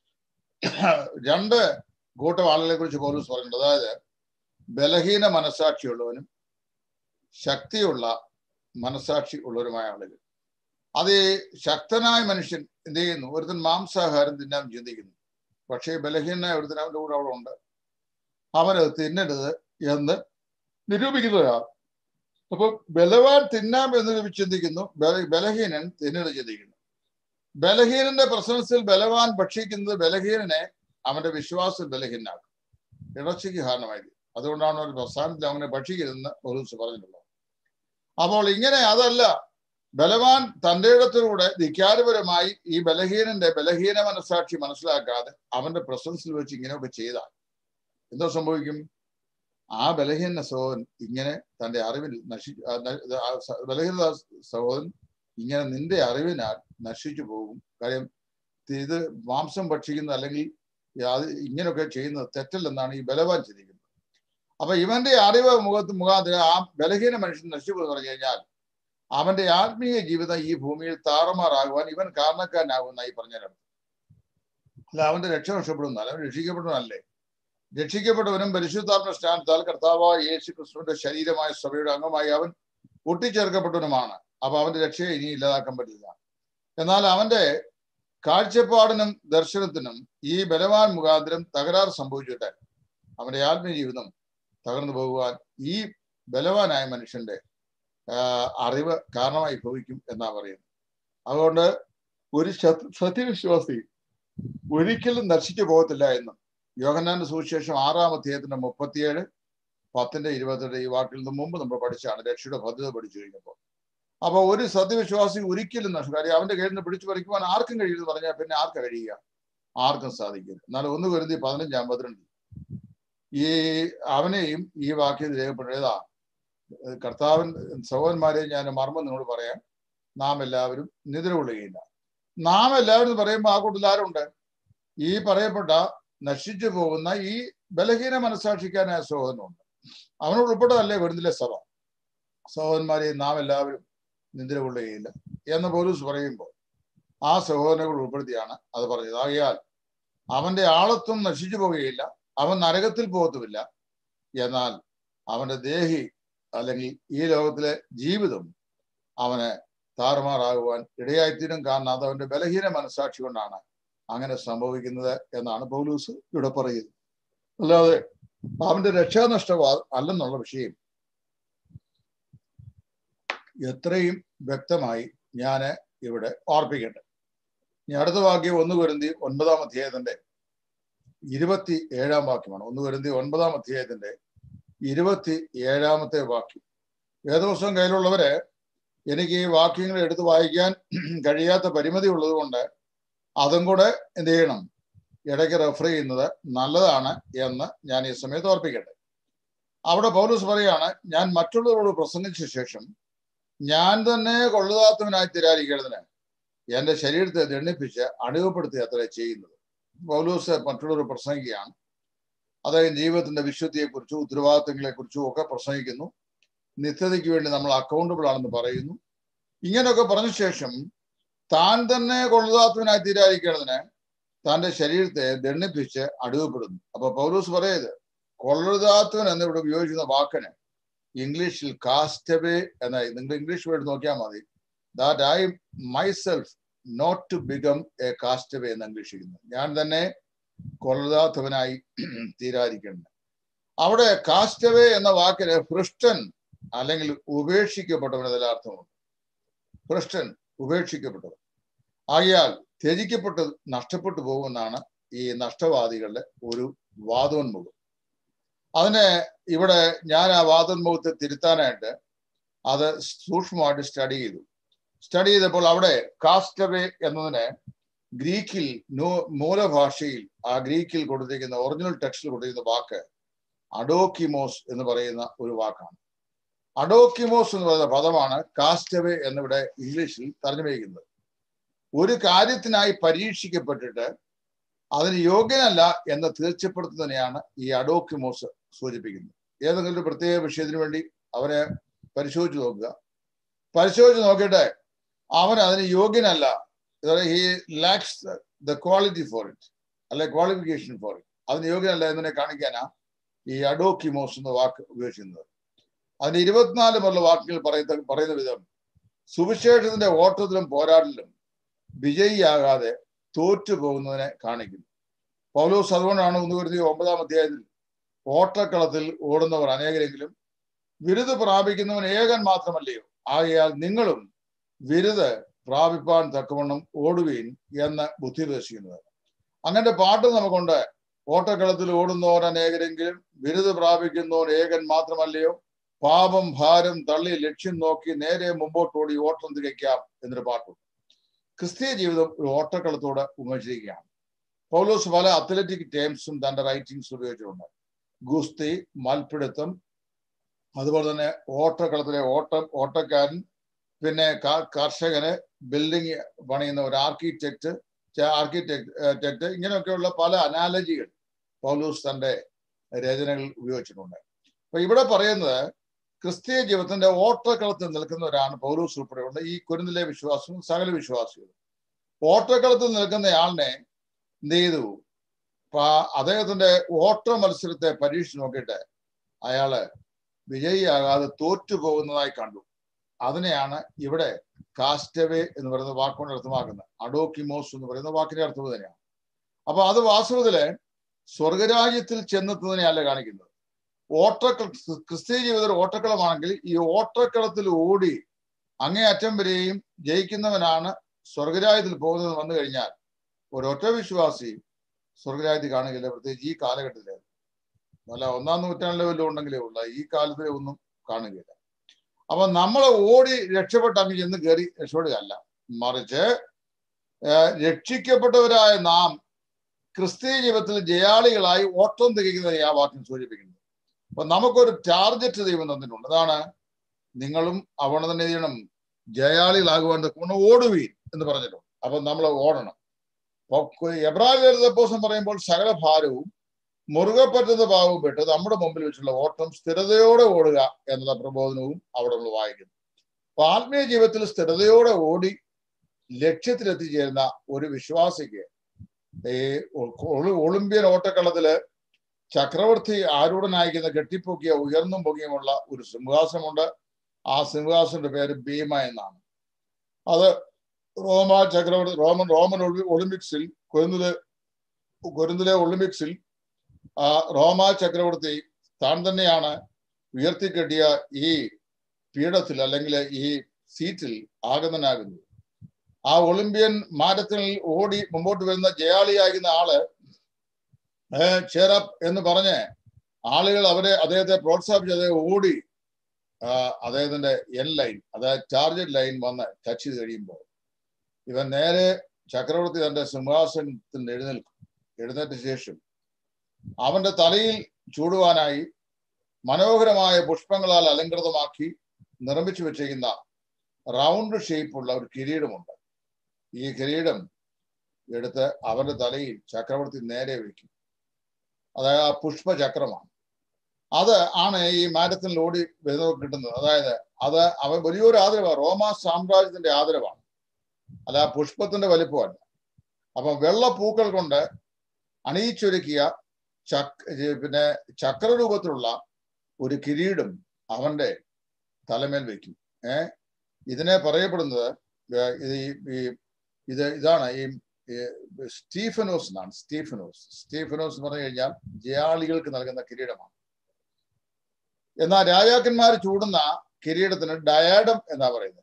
രണ്ട് കൂട്ടം ആളുകളെ കുറിച്ച് പൗലൂസ് പറയുന്നുണ്ട് അതായത് ബലഹീന മനസാക്ഷിയുള്ളവനും ശക്തിയുള്ള മനസാക്ഷി ഉള്ളവരുമായ ആളുകൾ അത് ശക്തനായ മനുഷ്യൻ എന്ത് ചെയ്യുന്നു ഒരുത്തൻ മാംസാഹാരം തിന്നാൻ ചിന്തിക്കുന്നു പക്ഷേ ബലഹീനായ ഒരുത്തൻ അവന്റെ കൂടെ അവിടെ ഉണ്ട് അവനത് തിന്നരുത് എന്ന് നിരൂപിക്കുന്നതാണ് അപ്പൊ ബലവാൻ തിന്നാം എന്ന് ചിന്തിക്കുന്നു ബലഹീനൻ തിന്നരുത് ചിന്തിക്കുന്നു ബലഹീനന്റെ പ്രസൻസിൽ ബലവാൻ ഭക്ഷിക്കുന്നത് ബലഹീനനെ അവന്റെ വിശ്വാസം ബലഹീനാക്കും ഇടർച്ചയ്ക്ക് കാരണമായി അതുകൊണ്ടാണ് ഒരു പ്രസ്ഥാനത്തിൽ അവനെ ഭക്ഷിക്കരുതെന്ന് ഒരു പറഞ്ഞിട്ടുള്ളത് അപ്പോൾ ഇങ്ങനെ അതല്ല ബലവാൻ തന്റെ ഇടത്തിലൂടെ ധിക്കാരപരമായി ഈ ബലഹീനന്റെ ബലഹീന മനസാക്ഷി മനസ്സിലാക്കാതെ അവന്റെ പ്രസൻസിൽ വെച്ച് ഇങ്ങനെയൊക്കെ ചെയ്താൽ എന്തോ സംഭവിക്കും ആ ബലഹീന സഹോദരൻ ഇങ്ങനെ തന്റെ അറിവിൽ നശി ബലഹീന സഹോദരൻ ഇങ്ങനെ നിന്റെ അറിവിനാൽ നശിച്ചു പോകും കാര്യം ഇത് മാംസം ഭക്ഷിക്കുന്ന അല്ലെങ്കിൽ അത് ഇങ്ങനെയൊക്കെ ചെയ്യുന്നത് തെറ്റല്ലെന്നാണ് ഈ ബലവാൻ ചിന്തിക്കുന്നത് അപ്പൊ ഇവന്റെ അറിവ് മുഖത്ത് മുഖാന്തരം ആ ബലഹീന മനുഷ്യൻ നശിച്ചു എന്ന് പറഞ്ഞു കഴിഞ്ഞാൽ അവന്റെ ആത്മീയ ജീവിതം ഈ ഭൂമിയിൽ താറുമാറാകുവാൻ ഇവൻ കാരണക്കാരനാകുമെന്നായി പറഞ്ഞതിനർത്ഥം അല്ല അവന്റെ രക്ഷ നഷ്ടപ്പെടുന്നല്ല അവൻ രക്ഷിക്കപ്പെടുന്നതല്ലേ രക്ഷിക്കപ്പെട്ടവനും പരിശുദ്ധാത്മ സ്ഥാനത്താൽ കർത്താവായ യേശു ക്രിസ്തുവിന്റെ ശരീരമായ സഭയുടെ അംഗമായി അവൻ കൂട്ടിച്ചേർക്കപ്പെട്ടവനുമാണ് അപ്പൊ അവന്റെ രക്ഷയെ ഇനി ഇല്ലാതാക്കാൻ പറ്റില്ല എന്നാൽ അവന്റെ കാഴ്ചപ്പാടിനും ദർശനത്തിനും ഈ ബലവാൻ മുഖാന്തരം തകരാർ സംഭവിച്ചിട്ട് അവന്റെ ആത്മീയ ജീവിതം തകർന്നു പോകുവാൻ ഈ ബലവാനായ മനുഷ്യന്റെ അറിവ് കാരണമായി ഭവിക്കും എന്നാ പറയുന്നത് അതുകൊണ്ട് ഒരു സത്യവിശ്വാസി ഒരിക്കലും നശിച്ചു പോകത്തില്ല എന്നും യോഹന്നാന്റെ സുവിശേഷം ആറാം അധ്യായത്തിന്റെ മുപ്പത്തിയേഴ് പത്തിന്റെ ഇരുപത്തെട്ട് ഈ വാക്കിൽ നിന്ന് മുമ്പ് നമ്മൾ പഠിച്ചാണ് രക്ഷയുടെ ഭദ്രത പഠിച്ചു കഴിഞ്ഞപ്പോൾ അപ്പൊ ഒരു സത്യവിശ്വാസി ഒരിക്കലും നഷ്ടം കാര്യം അവന്റെ കയ്യിൽ നിന്ന് പിടിച്ചു പറിക്കുവാൻ ആർക്കും കഴിയുമെന്ന് പറഞ്ഞാൽ പിന്നെ ആർക്കാ കഴിയുക ആർക്കും സാധിക്കില്ല എന്നാൽ ഒന്ന് കരുതി പതിനഞ്ചാം പതിനെണ്ട് ഈ അവനെയും ഈ വാക്യത്തിൽ രേഖപ്പെട്ടതാ കർത്താവൻ സഹോദരന്മാരെ ഞാൻ മർമ്മം നിങ്ങളോട് പറയാം നാം എല്ലാവരും നിദ്ര കൊള്ളുകയില്ല നാം എല്ലാവരും എന്ന് പറയുമ്പോൾ ആ കൂട്ടത്തിൽ ആരുണ്ട് ഈ പറയപ്പെട്ട നശിച്ചു പോകുന്ന ഈ ബലഹീന മനസാക്ഷിക്കാനായ സഹോദരനുണ്ട് അവനോട് ഉൾപ്പെട്ടതല്ലേ വരുന്നില്ലേ സഭ സഹോദരന്മാരെ നാം എല്ലാവരും നിദ്ര കൊള്ളുകയില്ല എന്ന് പോലീസ് പറയുമ്പോൾ ആ സഹോദരങ്ങൾ ഉൾപ്പെടുത്തിയാണ് അത് പറഞ്ഞത് ആകയാൽ അവന്റെ ആളത്വം നശിച്ചു പോകുകയില്ല അവൻ നരകത്തിൽ പോകത്തുമില്ല എന്നാൽ അവന്റെ ദേഹി അല്ലെങ്കിൽ ഈ ലോകത്തിലെ ജീവിതം അവന് താറുമാറാകുവാൻ ഇടയായിത്തീരും കാരണം അത് അവന്റെ ബലഹീന മനസാക്ഷി കൊണ്ടാണ് അങ്ങനെ സംഭവിക്കുന്നത് എന്നാണ് പൗലൂസ് ഇവിടെ പറയുന്നത് അല്ലാതെ അവന്റെ രക്ഷാനഷ്ടവാ അല്ലെന്നുള്ള വിഷയം എത്രയും വ്യക്തമായി ഞാൻ ഇവിടെ ഓർപ്പിക്കട്ടെ ഇനി അടുത്ത വാക്യം ഒന്ന് വരുന്തി ഒൻപതാം അധ്യായത്തിന്റെ ഇരുപത്തി ഏഴാം വാക്യമാണ് ഒന്ന് വരുന്തി ഒൻപതാം അധ്യായത്തിന്റെ ഇരുപത്തി ഏഴാമത്തെ വാക്യം വേദപുസ്തകം കയ്യിലുള്ളവര് എനിക്ക് ഈ വാക്യങ്ങൾ എടുത്ത് വായിക്കാൻ കഴിയാത്ത പരിമിതി ഉള്ളത് കൊണ്ട് അതും കൂടെ എന്ത് ചെയ്യണം ഇടയ്ക്ക് റെഫർ ചെയ്യുന്നത് നല്ലതാണ് എന്ന് ഞാൻ ഈ സമയത്ത് ഓർപ്പിക്കട്ടെ അവിടെ പൗലൂസ് പറയാണ് ഞാൻ മറ്റുള്ളവരോട് പ്രസംഗിച്ച ശേഷം ഞാൻ തന്നെ കൊള്ളുതാത്തവനായി തിരാലിക്കുന്നതിന് എന്റെ ശരീരത്തെ ദണ്ണിപ്പിച്ച് അണിവുപ്പെടുത്തി അത്ര ചെയ്യുന്നത് പൗലൂസ് മറ്റുള്ളവർ പ്രസംഗിക്കുകയാണ് അദ്ദേഹം ജീവിതത്തിന്റെ വിശുദ്ധിയെക്കുറിച്ചും ഉത്തരവാദിത്തങ്ങളെക്കുറിച്ചും ഒക്കെ പ്രസംഗിക്കുന്നു നിത്യതയ്ക്ക് വേണ്ടി നമ്മൾ അക്കൗണ്ടബിൾ ആണെന്ന് പറയുന്നു ഇങ്ങനെയൊക്കെ പറഞ്ഞ ശേഷം താൻ തന്നെ കൊള്ളുതാത്തവനായി തീരാതിരിക്കേണ്ടതിന് തന്റെ ശരീരത്തെ ദണ്ണിപ്പിച്ച് അടിവപ്പെടുന്നു അപ്പൊ പൗലൂസ് പറയത് കൊള്ളുതാത്തവൻ എന്നിവിടെ ഉപയോഗിക്കുന്ന വാക്കിന് ഇംഗ്ലീഷിൽ കാസ്റ്റവേ എന്ന നിങ്ങൾ ഇംഗ്ലീഷ് വേർഡ് നോക്കിയാൽ മതി that I myself not to become a castaway എന്ന് ഇംഗ്ലീഷിക്കുന്നു ഞാൻ തന്നെ കൊള്ളതാത്തവനായി തീരാതിരിക്കുന്നത് അവിടെ കാസ്റ്റവേ എന്ന വാക്കിന് ഭൃഷ്ടൻ അല്ലെങ്കിൽ ഉപേക്ഷിക്കപ്പെട്ടവൻ എന്നതിൽ അർത്ഥമുണ്ട് ഭൃഷ്ടൻ ഉപേക്ഷിക്കപ്പെട്ടവൻ ആകിയാൽ ത്യജിക്കപ്പെട്ട് നഷ്ടപ്പെട്ടു പോകുമെന്നാണ് ഈ നഷ്ടവാദികളുടെ ഒരു വാദോന്മുഖം അതിനെ ഇവിടെ ഞാൻ ആ വാദോന്മുഖത്തെ തിരുത്താനായിട്ട് അത് സൂക്ഷ്മമായിട്ട് സ്റ്റഡി ചെയ്തു സ്റ്റഡി ചെയ്തപ്പോൾ അവിടെ കാസ്റ്റവേ എന്നതിന് ഗ്രീക്കിൽ മൂലഭാഷയിൽ ആ ഗ്രീക്കിൽ കൊടുത്തിരിക്കുന്ന ഒറിജിനൽ ടെക്സ്റ്റിൽ കൊടുത്തിരിക്കുന്ന വാക്ക് അഡോക്കിമോസ് എന്ന് പറയുന്ന ഒരു വാക്കാണ് അഡോക്കിമോസ് എന്ന് പറയുന്ന പദമാണ് കാസ്റ്റവേ എന്നിവിടെ ഇംഗ്ലീഷിൽ തർജ്ജമയിക്കുന്നത് ഒരു കാര്യത്തിനായി പരീക്ഷിക്കപ്പെട്ടിട്ട് അതിന് യോഗ്യനല്ല എന്ന് തീർച്ചപ്പെടുത്തുന്നതിനെയാണ് ഈ അഡോക്കിമോസ് സൂചിപ്പിക്കുന്നത് ഏതെങ്കിലും ഒരു പ്രത്യേക വിഷയത്തിന് വേണ്ടി അവരെ പരിശോധിച്ച് നോക്കുക പരിശോധിച്ച് നോക്കിയിട്ട് അവൻ അതിന് യോഗ്യനല്ല he lacks the quality for it അല്ലെ ക്വാളിഫിക്കേഷൻ ഫോർ ഇറ്റ് അതിന് യോഗ്യനല്ല എന്നതിനെ കാണിക്കാനാ ഈ അഡോക്കിമോസ് എന്ന വാക്ക് ഉപയോഗിക്കുന്നത് അതിന് ഇരുപത്തിനാല് മുതലുള്ള വാക്കുകൾ പറയുന്ന പറയുന്ന വിധം സുവിശേഷത്തിന്റെ ഓട്ടത്തിലും പോരാട്ടത്തിലും വിജയിയാകാതെ തോറ്റു പോകുന്നതിനെ കാണിക്കുന്നു പൗലോസ് അതുകൊണ്ടാണ് ഒന്ന് കരുതി ഒമ്പതാം അധ്യായത്തിൽ ഓട്ടക്കളത്തിൽ ഓടുന്നവർ അനേകരെങ്കിലും വിരുദ് പ്രാപിക്കുന്നവൻ ഏകൻ മാത്രമല്ലയോ ആകയാൽ നിങ്ങളും വിരുദ് പ്രാപിപ്പാൻ തക്കവണ്ണം ഓടുവീൻ എന്ന് ബുദ്ധി ഉപദേശിക്കുന്നത് അങ്ങനെ പാട്ട് നമുക്കുണ്ട് ഓട്ടക്കളത്തിൽ ഓടുന്നവർ അനേകരെങ്കിലും ബിരുദ പ്രാപിക്കുന്നവർ ഏകൻ മാത്രമല്ലയോ പാപം ഭാരം തള്ളി ലക്ഷ്യം നോക്കി നേരെ മുമ്പോട്ട് ഓടി ഓട്ടം തികയ്ക്കാം എന്നൊരു പാട്ടുണ്ട് ക്രിസ്തീയ ജീവിതം ഒരു ഓട്ടക്കളത്തോട് ഉപമിച്ചിരിക്കുകയാണ് പൗലോസ് പല അത്ലറ്റിക് ടേംസും തന്റെ റൈറ്റിംഗ്സ് ഉപയോഗിച്ചിട്ടുണ്ട് ഗുസ്തി മൽപ്പിടുത്തം അതുപോലെ തന്നെ ഓട്ടക്കളത്തിലെ ഓട്ടം ഓട്ടക്കാരൻ പിന്നെ കർഷകന് ബിൽഡിംഗ് പണിയുന്ന ഒരു ആർക്കിടെക്ട് ആർക്കിടെക്ട് ഇങ്ങനെയൊക്കെയുള്ള പല അനാലജികൾ പൗലൂസ് തന്റെ രചനകൾ ഉപയോഗിച്ചിട്ടുണ്ട് അപ്പൊ ഇവിടെ പറയുന്നത് ക്രിസ്തീയ ജീവിതത്തിന്റെ ഓട്ടക്കളത്തിൽ നിൽക്കുന്നവരാണ് പൗലൂസ് ഉൾപ്പെടെയുള്ള ഈ കുരുന്നിലെ വിശ്വാസവും സകല വിശ്വാസികളും ഓട്ടക്കളത്തിൽ നിൽക്കുന്നയാളിനെ എന്ത് ചെയ്തു അദ്ദേഹത്തിന്റെ ഓട്ട മത്സരത്തെ പരീക്ഷിച്ച് നോക്കിയിട്ട് അയാള് വിജയിയാകാതെ തോറ്റു പോകുന്നതായി കണ്ടു അതിനെയാണ് ഇവിടെ കാസ്റ്റവേ എന്ന് പറയുന്ന വാക്കുകൊണ്ട് അർത്ഥമാക്കുന്നത് അഡോക്കിമോസ് എന്ന് പറയുന്ന വാക്കിന്റെ അർത്ഥം തന്നെയാണ് അപ്പൊ അത് വാസ്തവത്തില് സ്വർഗരാജ്യത്തിൽ ചെന്നെത്തുന്നതിനെയല്ല കാണിക്കുന്നത് ഓട്ടക്കള ക്രിസ്തീയ ജീവിതത്തിൽ ഓട്ടക്കളമാണെങ്കിൽ ഈ ഓട്ടക്കളത്തിൽ ഓടി അങ്ങേയറ്റം വരെയും ജയിക്കുന്നവനാണ് സ്വർഗരാജ്യത്തിൽ പോകുന്നത് വന്നു കഴിഞ്ഞാൽ ഒരൊറ്റ വിശ്വാസി സ്വർഗരാജ്യത്തിൽ കാണുകയില്ല പ്രത്യേകിച്ച് ഈ കാലഘട്ടത്തിലെ അല്ല ഒന്നാം നൂറ്റാണ്ടിലെ വല്ലതും ഉണ്ടെങ്കിലേ ഉള്ള ഈ കാലത്തിലെ ഒന്നും കാണുകയില്ല അപ്പൊ നമ്മൾ ഓടി രക്ഷപ്പെട്ട് അങ്ങ് ചെന്ന് കയറി രക്ഷപ്പെടുകയല്ല മറിച്ച് രക്ഷിക്കപ്പെട്ടവരായ നാം ക്രിസ്തീയ ജീവിതത്തിൽ ജയാളികളായി ഓട്ടം തികയ്ക്കുന്നതിനെ ആ വാക്യം സൂചിപ്പിക്കുന്നത് അപ്പൊ നമുക്കൊരു ടാർഗറ്റ് ദൈവം തന്നിട്ടുണ്ട് അതാണ് നിങ്ങളും അവിടെ തന്നെ ചെയ്യണം ജയാളികളാകുവാൻ കൊണ്ട് ഓടുവീൻ എന്ന് പറഞ്ഞിട്ടുണ്ട് അപ്പൊ നമ്മൾ ഓടണം എബ്രാഹിം പറയുമ്പോൾ സകല ഭാരവും മുറുകെ പറ്റുന്ന ഭാവവും പെട്ട് നമ്മുടെ മുമ്പിൽ വെച്ചുള്ള ഓട്ടം സ്ഥിരതയോടെ ഓടുക എന്നുള്ള പ്രബോധനവും അവിടെ നമ്മൾ വായിക്കുന്നു അപ്പൊ ആത്മീയ ജീവിതത്തിൽ സ്ഥിരതയോടെ ഓടി ലക്ഷ്യത്തിലെത്തിച്ചേരുന്ന ഒരു വിശ്വാസിക്ക് ഈ ഒളിമ്പ്യൻ ഓട്ടക്കളത്തില് ചക്രവർത്തി ആരൂഢനായിരിക്കുന്ന കെട്ടിപ്പൊക്കിയ ഉയർന്നും പൊങ്ങിയുമുള്ള ഒരു സിംഹാസനമുണ്ട് ആ സിംഹാസന്റെ പേര് ഭീമ എന്നാണ് അത് റോമ ചക്രവർത്തി റോമൻ റോമൻ ഒളിമ്പിക്സിൽ കൊരുന്നിലെ കൊരുന്നിലെ ഒളിമ്പിക്സിൽ ആ റോമ ചക്രവർത്തി താൻ തന്നെയാണ് ഉയർത്തിക്കെട്ടിയ ഈ പീഠത്തിൽ അല്ലെങ്കിൽ ഈ സീറ്റിൽ ആഗതനാകുന്നത് ആ ഒളിമ്പ്യൻ മാരത്തണിൽ ഓടി മുമ്പോട്ട് വരുന്ന ജയാളിയാകുന്ന ആള് ചേറപ്പ് എന്ന് പറഞ്ഞ് ആളുകൾ അവരെ അദ്ദേഹത്തെ പ്രോത്സാഹിപ്പിച്ച് അദ്ദേഹം ഓടി അദ്ദേഹത്തിന്റെ എൻ ലൈൻ അതായത് ടാർഗറ്റ് ലൈൻ വന്ന് ടച്ച് ചെയ്ത് കഴിയുമ്പോൾ ഇവൻ നേരെ ചക്രവർത്തി തന്റെ സിംഹാസനത്തിൽ എഴുന്നേൽക്കും എഴുന്നേറ്റ ശേഷം അവന്റെ തലയിൽ ചൂടുവാനായി മനോഹരമായ പുഷ്പങ്ങളാൽ അലങ്കൃതമാക്കി നിർമ്മിച്ചു വെച്ചിരിക്കുന്ന റൗണ്ട് ഷേപ്പുള്ള ഒരു കിരീടമുണ്ട് ഈ കിരീടം എടുത്ത് അവന്റെ തലയിൽ ചക്രവർത്തി നേരെ വയ്ക്കും അതായത് ആ പുഷ്പചക്രമാണ് അത് ആണ് ഈ മാരത്തണിൽ ഓടി വരുന്നവർക്ക് കിട്ടുന്നത് അതായത് അത് അവൻ വലിയൊരു ആദരവാണ് റോമാ സാമ്രാജ്യത്തിന്റെ ആദരവാണ് അല്ല പുഷ്പത്തിന്റെ വലിപ്പമല്ല അപ്പൊ വെള്ള പൂക്കൾ കൊണ്ട് അണിയിച്ചൊരുക്കിയ ചക് പിന്നെ ചക്രരൂപത്തിലുള്ള ഒരു കിരീടം അവന്റെ തലമേൽ വെക്കും ഏ ഇതിനെ പറയപ്പെടുന്നത് ഇത് ഈ ഇത് ഇതാണ് ഈ സ്റ്റീഫനോസ് എന്നാണ് സ്റ്റീഫനോസ് സ്റ്റീഫനോസ് എന്ന് പറഞ്ഞു കഴിഞ്ഞാൽ ജയാളികൾക്ക് നൽകുന്ന കിരീടമാണ് എന്നാൽ രാജാക്കന്മാർ ചൂടുന്ന കിരീടത്തിന് ഡയാഡം എന്നാ പറയുന്നത്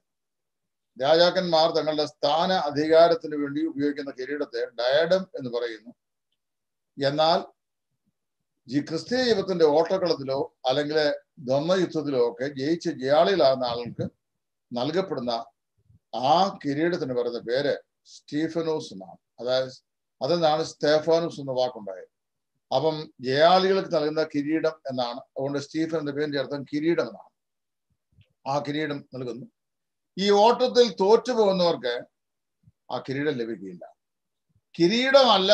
രാജാക്കന്മാർ തങ്ങളുടെ സ്ഥാന അധികാരത്തിന് വേണ്ടി ഉപയോഗിക്കുന്ന കിരീടത്തെ ഡയാഡം എന്ന് പറയുന്നു എന്നാൽ ഈ ക്രിസ്തീയ ജീവിതത്തിന്റെ ഓട്ടക്കളത്തിലോ അല്ലെങ്കിൽ ദ്വന്ദ്വയുദ്ധത്തിലോ ഒക്കെ ജയിച്ച് ജയാളികളാകുന്ന ആളുകൾക്ക് നൽകപ്പെടുന്ന ആ കിരീടത്തിന് പറയുന്ന പേര് സ്റ്റീഫനോസ് എന്നാണ് അതായത് അതിൽ നിന്നാണ് സ്തേഫാനോസ് എന്ന വാക്കുണ്ടായത് അപ്പം ജയാളികൾക്ക് നൽകുന്ന കിരീടം എന്നാണ് അതുകൊണ്ട് സ്റ്റീഫൻ എന്ന പേരിന്റെ അർത്ഥം കിരീടം എന്നാണ് ആ കിരീടം നൽകുന്നു ഈ ഓട്ടത്തിൽ തോറ്റു പോകുന്നവർക്ക് ആ കിരീടം ലഭിക്കില്ല കിരീടമല്ല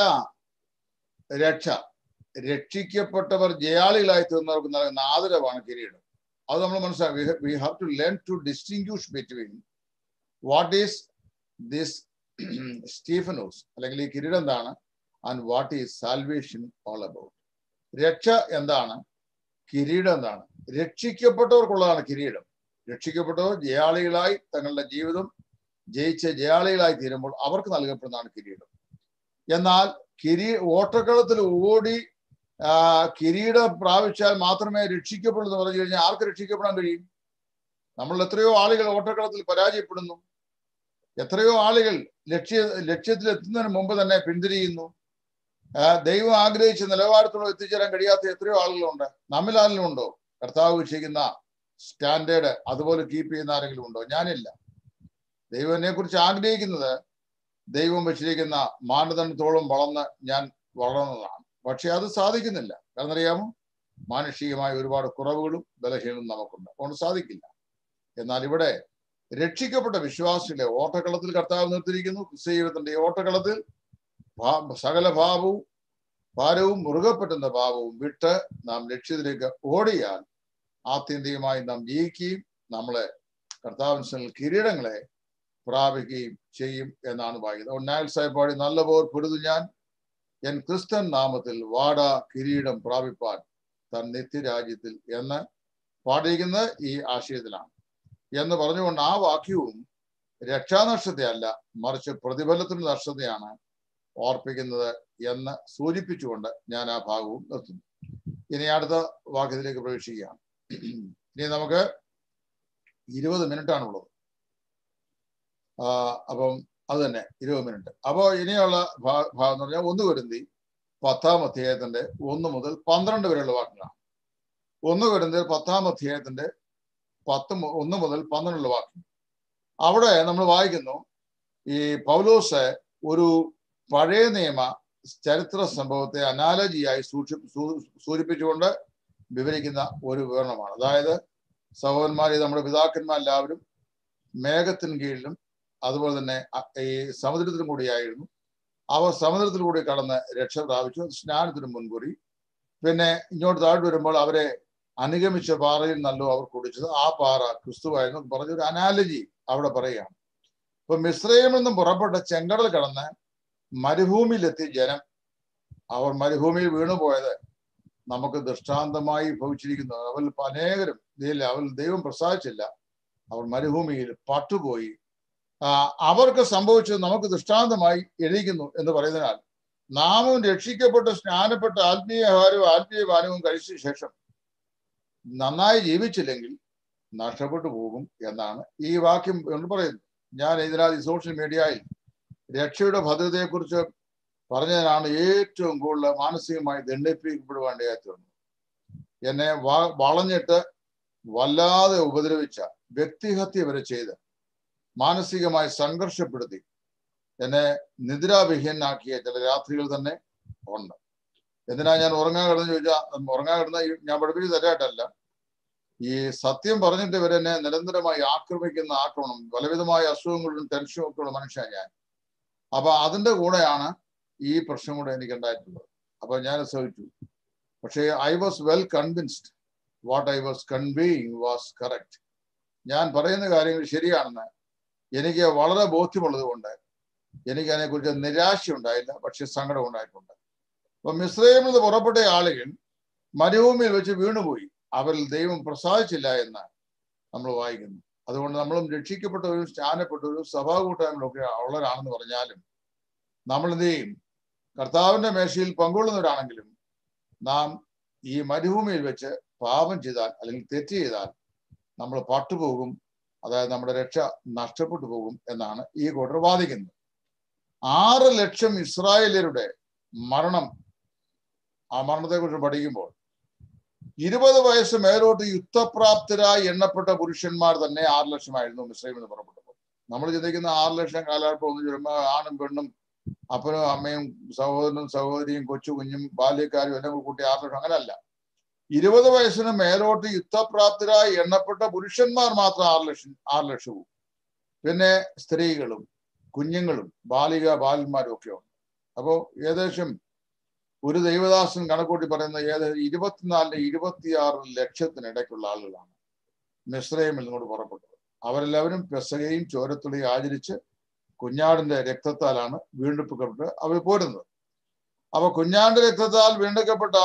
രക്ഷ രക്ഷിക്കപ്പെട്ടവർ ജയാളികളായി തീർന്നവർക്ക് നൽകുന്ന ആദരവാണ് കിരീടം അത് നമ്മൾ മനസ്സിലാക്കി we have to learn to distinguish between what is this സ്റ്റീഫനോസ് അല്ലെങ്കിൽ ഈ കിരീടം എന്താണ് and what is salvation all about രക്ഷ എന്താണ് കിരീടം എന്താണ് രക്ഷിക്കപ്പെട്ടവർക്കുള്ളതാണ് കിരീടം രക്ഷിക്കപ്പെട്ടവർ ജയാളികളായി തങ്ങളുടെ ജീവിതം ജയിച്ച ജയാളികളായി തീരുമ്പോൾ അവർക്ക് നൽകപ്പെടുന്നതാണ് കിരീടം എന്നാൽ കിരീ ഓട്ടക്കളത്തിൽ ഓടി കിരീടം പ്രാപിച്ചാൽ മാത്രമേ രക്ഷിക്കപ്പെടുള്ളൂ എന്ന് പറഞ്ഞു കഴിഞ്ഞാൽ ആർക്ക് രക്ഷിക്കപ്പെടാൻ കഴിയും നമ്മൾ എത്രയോ ആളുകൾ ഓട്ടക്കളത്തിൽ പരാജയപ്പെടുന്നു എത്രയോ ആളുകൾ ലക്ഷ്യ ലക്ഷ്യത്തിൽ എത്തുന്നതിന് മുമ്പ് തന്നെ പിന്തിരിയുന്നു ദൈവം ആഗ്രഹിച്ച നിലവാരത്തോടെ എത്തിച്ചേരാൻ കഴിയാത്ത എത്രയോ ആളുകളുണ്ട് നമ്മിൽ ആരെങ്കിലും ഉണ്ടോ കർത്താവ് ചെയ്യുന്ന സ്റ്റാൻഡേർഡ് അതുപോലെ കീപ്പ് ചെയ്യുന്ന ആരെങ്കിലും ഉണ്ടോ ഞാനില്ല ദൈവം എന്നെ കുറിച്ച് ആഗ്രഹിക്കുന്നത് ദൈവം വെച്ചിരിക്കുന്ന മാനദണ്ഡത്തോളം വളർന്ന് ഞാൻ വളർന്നതാണ് പക്ഷെ അത് സാധിക്കുന്നില്ല കാരണം അറിയാമോ മാനുഷികമായ ഒരുപാട് കുറവുകളും ബലഹീനവും നമുക്കുണ്ട് അതുകൊണ്ട് സാധിക്കില്ല എന്നാൽ ഇവിടെ രക്ഷിക്കപ്പെട്ട വിശ്വാസികളെ ഓട്ടക്കളത്തിൽ കർത്താവ് നിർത്തിയിരിക്കുന്നു ക്രിസ്തീയത്തിന്റെ ഓട്ടക്കളത്തിൽ സകല ഭാവവും ഭാരവും മുറുകെ പറ്റുന്ന ഭാവവും വിട്ട് നാം ലക്ഷ്യത്തിലേക്ക് ഓടിയാൽ ആത്യന്തികമായി നാം ജയിക്കുകയും നമ്മളെ കർത്താവിന് കിരീടങ്ങളെ പ്രാപിക്കുകയും ചെയ്യും എന്നാണ് വായിക്കുന്നത് ഒന്നായൽ സാഹിബാടി നല്ല പോർ പൊരുതു ഞാൻ എൻ ക്രിസ്തൻ നാമത്തിൽ വാട കിരീടം പ്രാപിപ്പാൻ തൻ നിത്യരാജ്യത്തിൽ എന്ന് പാടിയിരിക്കുന്നത് ഈ ആശയത്തിലാണ് എന്ന് പറഞ്ഞുകൊണ്ട് ആ വാക്യവും രക്ഷാനഷ്ടത്തെ അല്ല മറിച്ച് പ്രതിഫലത്തിന് നഷ്ടതയാണ് ഓർപ്പിക്കുന്നത് എന്ന് സൂചിപ്പിച്ചുകൊണ്ട് ഞാൻ ആ ഭാഗവും നിർത്തുന്നു ഇനി അടുത്ത വാക്യത്തിലേക്ക് പ്രവേശിക്കുകയാണ് ഇനി നമുക്ക് ഇരുപത് മിനിറ്റ് ആണ് ഉള്ളത് അപ്പം അത് തന്നെ ഇരുപത് മിനിറ്റ് അപ്പോൾ ഇനിയുള്ള ഭാഗം എന്ന് പറഞ്ഞാൽ ഒന്ന് വരുന്തി പത്താം അധ്യായത്തിന്റെ ഒന്ന് മുതൽ പന്ത്രണ്ട് വരെയുള്ള വാക്കുകളാണ് ഒന്ന് വരുന്നത് പത്താം അധ്യായത്തിന്റെ പത്ത് ഒന്ന് മുതൽ പന്ത്രണ്ടുള്ള വാക്യം അവിടെ നമ്മൾ വായിക്കുന്നു ഈ പൗലോസ് ഒരു പഴയ നിയമ ചരിത്ര സംഭവത്തെ അനാലജിയായി സൂക്ഷി സൂചിപ്പിച്ചുകൊണ്ട് വിവരിക്കുന്ന ഒരു വിവരണമാണ് അതായത് സഹോദരന്മാരെ നമ്മുടെ പിതാക്കന്മാരെല്ലാവരും മേഘത്തിന് കീഴിലും അതുപോലെ തന്നെ ഈ സമുദ്രത്തിലും കൂടിയായിരുന്നു അവർ സമുദ്രത്തിൽ കൂടി കടന്ന് രക്ഷ പ്രാപിച്ചു സ്നാനത്തിന് മുൻകൂറി പിന്നെ ഇങ്ങോട്ട് താഴെ വരുമ്പോൾ അവരെ അനുഗമിച്ച പാറയിൽ നല്ലോ അവർ കുടിച്ചത് ആ പാറ ക്രിസ്തുവായിരുന്നു പറഞ്ഞൊരു അനാലജി അവിടെ പറയുകയാണ് ഇപ്പൊ മിശ്രയിൽ നിന്നും പുറപ്പെട്ട ചെങ്കടൽ കടന്ന് മരുഭൂമിയിലെത്തിയ ജനം അവർ മരുഭൂമിയിൽ വീണുപോയത് നമുക്ക് ദൃഷ്ടാന്തമായി ഭവിച്ചിരിക്കുന്നു അവരിൽ അനേകരും ഇതിൽ അവർ ദൈവം പ്രസാദിച്ചില്ല അവർ മരുഭൂമിയിൽ പട്ടുപോയി അവർക്ക് സംഭവിച്ചത് നമുക്ക് ദൃഷ്ടാന്തമായി എഴുതിക്കുന്നു എന്ന് പറയുന്നതിനാൽ നാമും രക്ഷിക്കപ്പെട്ട് സ്നാനപ്പെട്ട ആത്മീയഹാരവും ആത്മീയപാനവും കഴിച്ച ശേഷം നന്നായി ജീവിച്ചില്ലെങ്കിൽ നഷ്ടപ്പെട്ടു പോകും എന്നാണ് ഈ വാക്യം എന്ന് പറയുന്നത് ഞാൻ ഇതിനകത്ത് സോഷ്യൽ മീഡിയയിൽ രക്ഷയുടെ ഭദ്രതയെക്കുറിച്ച് പറഞ്ഞതിനാണ് ഏറ്റവും കൂടുതൽ മാനസികമായി ദണ്ഡിപ്പിക്കപ്പെടുവാണ്ടതായി തീർന്നു എന്നെ വളഞ്ഞിട്ട് വല്ലാതെ ഉപദ്രവിച്ച വ്യക്തിഹത്യ വരെ ചെയ്ത് മാനസികമായി സംഘർഷപ്പെടുത്തി എന്നെ നിദ്രാവിഹീനാക്കിയ ചില രാത്രികൾ തന്നെ ഉണ്ട് എന്തിനാ ഞാൻ ഉറങ്ങാൻ കിടന്ന് ചോദിച്ചാൽ ഉറങ്ങാൻ കിടന്ന ഞാൻ പഠിപ്പിച്ച് തരായിട്ടല്ല ഈ സത്യം പറഞ്ഞിട്ട് ഇവർ എന്നെ നിരന്തരമായി ആക്രമിക്കുന്ന ആക്രമണം പലവിധമായ അസുഖങ്ങളും ടെൻഷനും ഒക്കെ ഉള്ള മനുഷ്യൻ ഞാൻ അപ്പൊ അതിന്റെ കൂടെയാണ് ഈ പ്രശ്നം കൂടെ എനിക്ക് ഉണ്ടായിട്ടുള്ളത് അപ്പൊ ഞാൻ സഹിച്ചു പക്ഷേ I was well convinced what I was conveying was correct ഞാൻ പറയുന്ന കാര്യങ്ങൾ ശരിയാണെന്ന് എനിക്ക് വളരെ ബോധ്യമുള്ളത് കൊണ്ട് എനിക്ക് അതിനെക്കുറിച്ച് നിരാശ ഉണ്ടായില്ല പക്ഷെ സങ്കടം ഉണ്ടായിട്ടുണ്ട് അപ്പൊ മിശ്രയിൽ നിന്ന് പുറപ്പെട്ട ആളുകൾ മരുഭൂമിയിൽ വെച്ച് വീണുപോയി അവരിൽ ദൈവം പ്രസാദിച്ചില്ല എന്ന് നമ്മൾ വായിക്കുന്നു അതുകൊണ്ട് നമ്മളും രക്ഷിക്കപ്പെട്ടവരും സ്നാനപ്പെട്ടവരും സഭാ കൂട്ടായ്മകളൊക്കെ ഉള്ളവരാണെന്ന് പറഞ്ഞാലും നമ്മൾ എന്ത് ചെയ്യും കർത്താവിന്റെ മേശയിൽ പങ്കുകൊള്ളുന്നവരാണെങ്കിലും നാം ഈ മരുഭൂമിയിൽ വെച്ച് പാപം ചെയ്താൽ അല്ലെങ്കിൽ തെറ്റ് ചെയ്താൽ നമ്മൾ പട്ടുപോകും അതായത് നമ്മുടെ രക്ഷ നഷ്ടപ്പെട്ടു പോകും എന്നാണ് ഈ കൂട്ടർ വാദിക്കുന്നത് ആറ് ലക്ഷം ഇസ്രായേലരുടെ മരണം ആ മരണത്തെക്കുറിച്ച് പഠിക്കുമ്പോൾ ഇരുപത് വയസ്സ് മേലോട്ട് യുദ്ധപ്രാപ്തരായി എണ്ണപ്പെട്ട പുരുഷന്മാർ തന്നെ ആറ് ലക്ഷമായിരുന്നു മിശ്രയിൽ നിന്ന് പുറപ്പെട്ടപ്പോൾ നമ്മൾ ചിന്തിക്കുന്ന ആറ് ലക്ഷം കാലഘട്ടം ഒന്ന് ചുരുമ്പോൾ ആണും പെണ്ണും അപ്പനും അമ്മയും സഹോദരനും സഹോദരിയും കൊച്ചു കുഞ്ഞും ബാല്യക്കാരും എല്ലാം കൂടി കൂട്ടി ആറ് ലക്ഷം അങ്ങനെയല്ല ഇരുപത് വയസ്സിന് മേലോട്ട് യുദ്ധപ്രാപ്തരായി എണ്ണപ്പെട്ട പുരുഷന്മാർ മാത്രം ആറ് ലക്ഷം ആറ് ലക്ഷവും പിന്നെ സ്ത്രീകളും കുഞ്ഞുങ്ങളും ബാലിക ബാലന്മാരും ഒക്കെ ഉണ്ട് അപ്പോ ഏകദേശം ഒരു ദൈവദാസൻ കണക്കൂട്ടി പറയുന്ന ഏകദേശം ഇരുപത്തിനാലിന് ഇരുപത്തിയാറ് ലക്ഷത്തിനിടയ്ക്കുള്ള ആളുകളാണ് മിശ്രയിൽ നിന്നോട് പുറപ്പെട്ടത് അവരെല്ലാവരും പെസകയും ചോരത്തുള്ളിയും ആചരിച്ച് കുഞ്ഞാടിന്റെ രക്തത്താലാണ് വീണ്ടെടുക്കപ്പെട്ട് അവർ പോരുന്നത് അപ്പൊ കുഞ്ഞാടിന്റെ രക്തത്താൽ വീണ്ടെടുക്കപ്പെട്ട